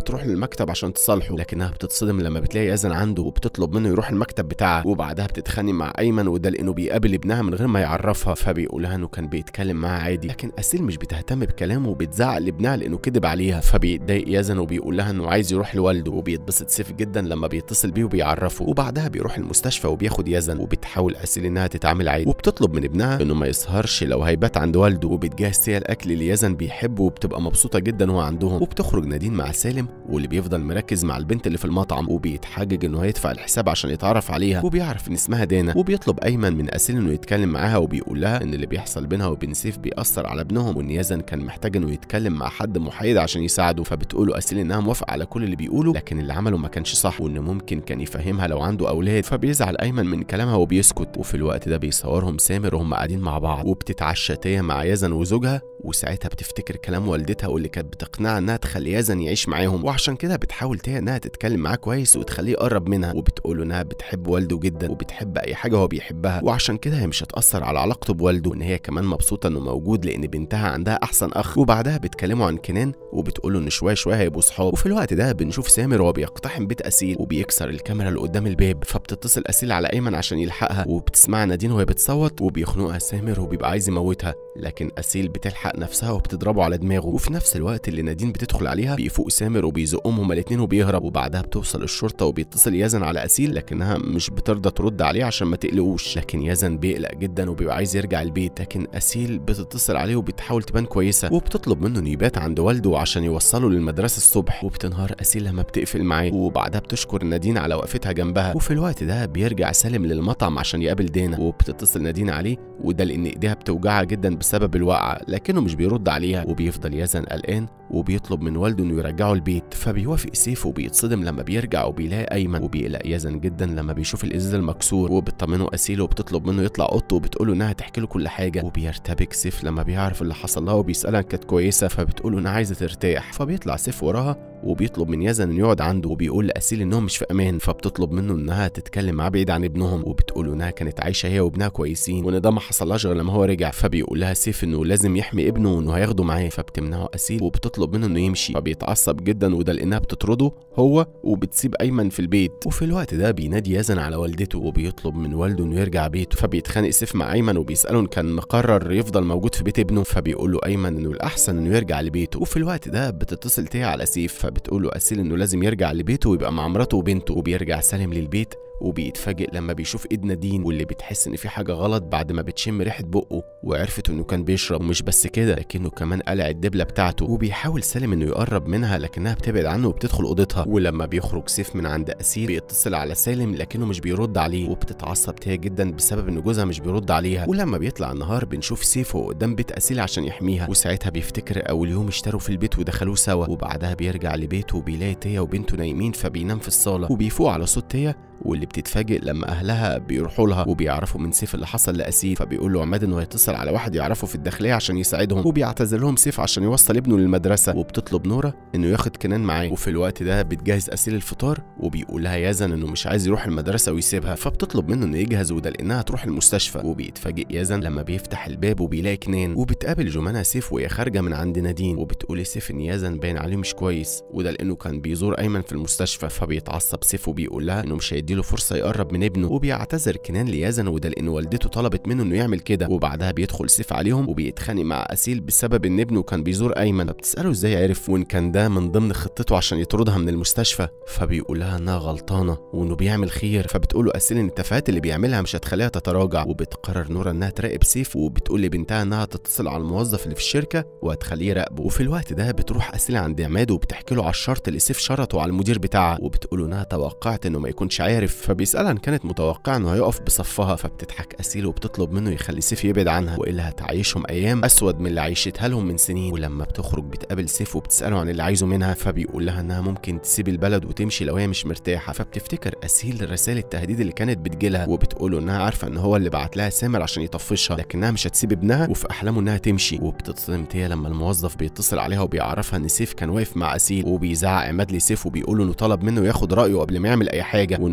المكتب عشان تصالحه لكنها بتتصدم لما بتلاقي يزن عنده وبتطلب منه يروح المكتب بتاعها وبعدها بتتخانق مع ايمن وده لانه بيقابل ابنها من غير ما يعرفها فبيقولها انه كان بيتكلم معاها عادي لكن اسيل مش بتهتم بكلامه وبتزعق لابنها لانه كذب عليها فبيتضايق يزن وبيقول لها انه عايز يروح لوالده وبيتبسط سيف جدا لما بيتصل بيه وبيعرفه وبعدها بيروح المستشفى وبياخد يزن وبتحاول اسيل انها تتعامل عادي وبتطلب من ابنها انه ما يسهرش لو هيبات عند والده وبتجهز هي الاكل اللي يزن بيحبه وبتبقى مبسوطه جدا وهو عندهم وبتخرج نادين مع سالم واللي بيفضل مركز مع البنت اللي في المطعم وبيتحجج انه هيدفع الحساب عشان يتعرف عليها وبيعرف ان اسمها دانا وبيطلب ايمن من اسيل انه يتكلم معاها وبيقول لها ان اللي بيحصل بينها وبين سيف بيأثر على ابنهم وان يزن كان محتاج انه يتكلم مع حد محايد عشان يساعده فبتقوله اسيل انها موافقه على كل اللي بيقوله لكن اللي عمله ما كانش صح وان ممكن كان يفهمها لو عنده اولاد فبيزعل ايمن من كلامها وبيسكت وفي الوقت ده بيصورهم سامر وهم قاعدين مع بعض وبتتعشى تيا مع يزن وزوجها وساعتها بتفتكر كلام والدتها واللي كانت بتقنعها انها تخلي يزن يعيش معاهم وعشان كده بتحاول تيا انها تتكلم معاه كويس وتخليه يقرب منها وبتقوله انها بتحب والده جدا وبتحب اي حاجه هو بيحبها وعشان كده هي مش هتاثر على علاقته بوالده وان هي كمان مبسوطه انه موجود لان بنتها عندها احسن اخ وبعدها بتكلموا عن كنان وبتقوله ان شويه شويه هيبقوا صحاب وفي الوقت ده بنشوف سامر وهو بيقتحم بيت اسيل وبيكسر الكاميرا اللي قدام الباب فبتتصل اسيل على ايمن عشان يلحقها وبتسمع نادين وهي بتصوت وبيخنقها سامر وبيبقى عايز يموتها لكن اسيل بتلحق نفسها وبتضربه على دماغه وفي نفس الوقت اللي نادين بتدخل عليها بيفوق سامر وبيزقهم هما الاتنين وبيهرب وبعدها بتوصل الشرطه وبيتصل يزن على اسيل لكنها مش بترضى ترد عليه عشان ما تقلقوش لكن يزن بيقلق جدا وبيبقى عايز يرجع البيت لكن اسيل بتتصل عليه وبتحاول تبان كويسه وبتطلب منه انه يبات عند والده عشان يوصله للمدرسه الصبح وبتنهار اسيل لما بتقفل معاه وبعدها بتشكر نادين على وقفتها جنبها وفي الوقت ده بيرجع سالم للمطعم عشان يقابل دينا وبتتصل نادين عليه وده لان ايديها بتوجعها جدا بسبب الوقعه لكنه مش بيرد عليها وبيفضل يزن قلقان وبيطلب من والده انه يرجعه البيت فبيوافق سيف وبيتصدم لما بيرجع وبيلاقي ايمن وبيقلق يزن جدا لما بيشوف الازاز المكسور وبتطمنه اسيل وبتطلب منه يطلع اوضته وبتقوله انها تحكي له كل حاجه وبيرتبك سيف لما بيعرف اللي حصل لها وبيسالها كانت كويسه فبتقوله انها عايزه ترتاح فبيطلع سيف وراها وبيطلب من يزن انه يقعد عنده وبيقول لاسيل انهم مش في امان فبتطلب منه انها تتكلم معاه بعيد عن ابنهم وبتقول انها كانت عايشه هي وابنها كويسين وان ده ما حصلهاش غير لما هو رجع فبيقول لها سيف انه لازم يحمي ابنه وانه هياخده معاه فبتمنعه اسيل وبتطلب منه انه يمشي فبيتعصب جدا وده لانها بتطرده هو وبتسيب ايمن في البيت وفي الوقت ده بينادي يزن على والدته وبيطلب من والده انه يرجع بيته فبيتخانق سيف مع ايمن وبيساله ان كان مقرر يفضل موجود في بيت ابنه فبيقول له ايمن انه الاحسن انه يرجع لبيته وفي الوقت ده بتتصل تيا على سيف فبتقول له اسيل انه لازم يرجع لبيته ويبقى مع مراته وبنته وبيرجع سالم للبيت وبيتفاجئ لما بيشوف ايد نادين واللي بتحس ان في حاجه غلط بعد ما بتشم ريحه بقه وعرفت انه كان بيشرب ومش بس كده لكنه كمان قلع الدبله بتاعته وبيحاول سالم انه يقرب منها لكنها بتبعد عنه وبتدخل اوضتها ولما بيخرج سيف من عند اسيل بيتصل على سالم لكنه مش بيرد عليه وبتتعصب تيا جدا بسبب ان جوزها مش بيرد عليها ولما بيطلع النهار بنشوف سيف وهو قدام بيت اسيل عشان يحميها وساعتها بيفتكر اول يوم اشتروا في البيت ودخلوه سوا وبعدها بيرجع لبيته وبيلاقي تيا وبنته نايمين فبينام في الصاله وبيفوق على صوت تيا واللي بتتفاجئ لما اهلها بيروحوا لها وبيعرفوا من سيف اللي حصل لاسيل فبيقول له عماد انه هيتصل على واحد يعرفه في الداخليه عشان يساعدهم وبيعتذر لهم سيف عشان يوصل ابنه للمدرسه وبتطلب نوره انه ياخد كنان معاه وفي الوقت ده بتجهز اسيل الفطار وبيقول لها يزن انه مش عايز يروح المدرسه ويسيبها فبتطلب منه انه يجهز وده لانها تروح المستشفى وبيتفاجئ يزن لما بيفتح الباب وبيلاقي كنان وبتقابل جمانة سيف وهي خارجه من عند نادين وبتقول لسيف ان يزن باين عليه مش كويس وده لانه كان بيزور ايمن في المستشفى فبيتعصب سيف وبيقول لها انه مش هيديله فرصه يقرب من ابنه وبيعتذر كنان ليزن وده لان والدته طلبت منه انه يعمل كده وبعدها بيدخل سيف عليهم وبيتخانق مع اسيل بسبب ان ابنه كان بيزور ايمن فبتساله ازاي عرف وان كان ده من ضمن خطته عشان يطردها من المستشفى فبيقول لها انها غلطانه وانه بيعمل خير فبتقول له اسيل ان التفاهات اللي بيعملها مش هتخليها تتراجع وبتقرر نورا انها تراقب سيف وبتقول لبنتها انها تتصل على الموظف اللي في الشركه وهتخليه يراقبه وفي الوقت ده بتروح اسيل عند عماد وبتحكي له على الشرط اللي سيف شرطه على المدير بتاعها وبتقول له انها توقعت انه ما يكونش عارف فبيسالها ان كانت متوقعه انه هيقف بصفها فبتضحك اسيل وبتطلب منه يخلي سيف يبعد عنها والا هتعيشهم ايام اسود من اللي عيشتها لهم من سنين ولما بتخرج بتقابل سيف وبتساله عن اللي عايزه منها فبيقول لها انها ممكن تسيب البلد وتمشي لو هي مش مرتاحه فبتفتكر اسيل رسائل التهديد اللي كانت بتجيلها وبتقول له انها عارفه ان هو اللي بعت لها سامر عشان يطفشها لكنها مش هتسيب ابنها وفي احلامه انها تمشي وبتتصدم تيا لما الموظف بيتصل عليها وبيعرفها ان سيف كان واقف مع اسيل وبيزعق عماد لسيف وبيقول له انه طلب منه ياخد رايه قبل ما يعمل اي حاجه وانه لازم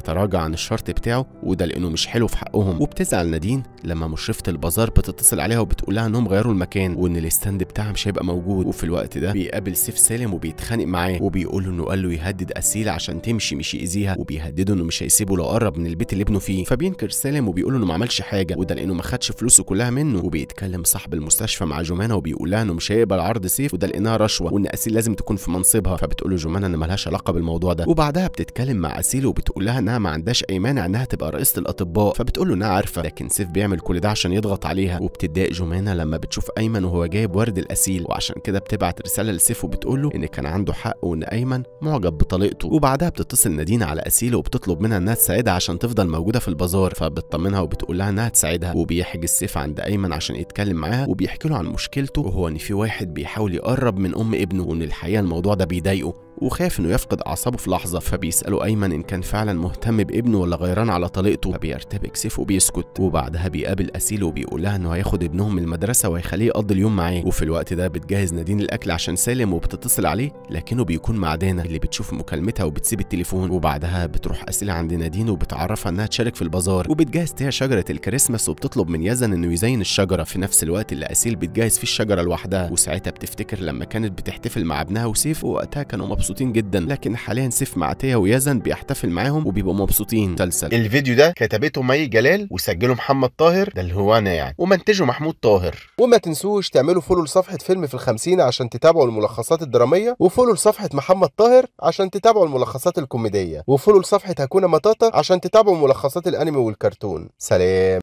فبيتراجع عن الشرط بتاعه وده لانه مش حلو في حقهم وبتزعل نادين لما مشرفه البازار بتتصل عليها وبتقول لها انهم غيروا المكان وان الاستاند بتاعها مش هيبقى موجود وفي الوقت ده بيقابل سيف سالم وبيتخانق معاه وبيقول له انه قال له يهدد اسيل عشان تمشي مش يأذيها وبيهدده انه مش هيسيبه لو قرب من البيت اللي ابنه فيه فبينكر سالم وبيقول انه ما عملش حاجه وده لانه ما خدش فلوسه كلها منه وبيتكلم صاحب المستشفى مع جمانه وبيقول لها انه مش هيقبل عرض سيف وده لانها رشوه وان اسيل لازم تكون في منصبها فبتقول له جمانه ان ملهاش علاقه بالموضوع ده وبعدها بتتكلم مع اسيل وبتقول لها انها ما عندهاش اي مانع انها تبقى رئيسه الاطباء فبتقول له انها عارفه لكن سيف بيعمل كل ده عشان يضغط عليها وبتتضايق جمانه لما بتشوف ايمن وهو جايب ورد الاسيل وعشان كده بتبعت رساله لسيف وبتقول له ان كان عنده حق وان ايمن معجب بطليقته وبعدها بتتصل نادين على اسيل وبتطلب منها انها تساعدها عشان تفضل موجوده في البازار فبتطمنها وبتقول لها انها تساعدها وبيحجز سيف عند ايمن عشان يتكلم معاها وبيحكي له عن مشكلته وهو ان في واحد بيحاول يقرب من ام ابنه وان الحقيقه الموضوع ده بيضايقه وخاف انه يفقد اعصابه في لحظه فبيساله ايمن ان كان فعلا مهتم بابنه ولا غيران على طليقته فبيرتبك سيف وبيسكت وبعدها بيقابل اسيل وبيقول لها انه هياخد ابنهم من المدرسه وهيخليه يقضي اليوم معاه وفي الوقت ده بتجهز نادين الاكل عشان سالم وبتتصل عليه لكنه بيكون مع دانا اللي بتشوف مكالمتها وبتسيب التليفون وبعدها بتروح اسيل عند نادين وبتعرفها انها تشارك في البازار وبتجهز فيها شجره الكريسماس وبتطلب من يزن انه يزين الشجره في نفس الوقت اللي اسيل بتجهز فيه الشجره لوحدها وساعتها بتفتكر لما كانت بتحتفل مع ابنها وسيف ووقتها كانوا مبسوطين جدا لكن حاليا سيف مع تيا ويزن بيحتفل معاهم وبيبقوا مبسوطين مسلسل الفيديو ده كتبته مي جلال وسجله محمد طاهر ده اللي هو انا يعني ومنتجه محمود طاهر وما تنسوش تعملوا فولو لصفحة فيلم في الخمسين عشان تتابعوا الملخصات الدرامية وفولو لصفحة محمد طاهر عشان تتابعوا الملخصات الكوميدية وفولو لصفحة هكونا مطاطا عشان تتابعوا ملخصات الأنمي والكرتون سلام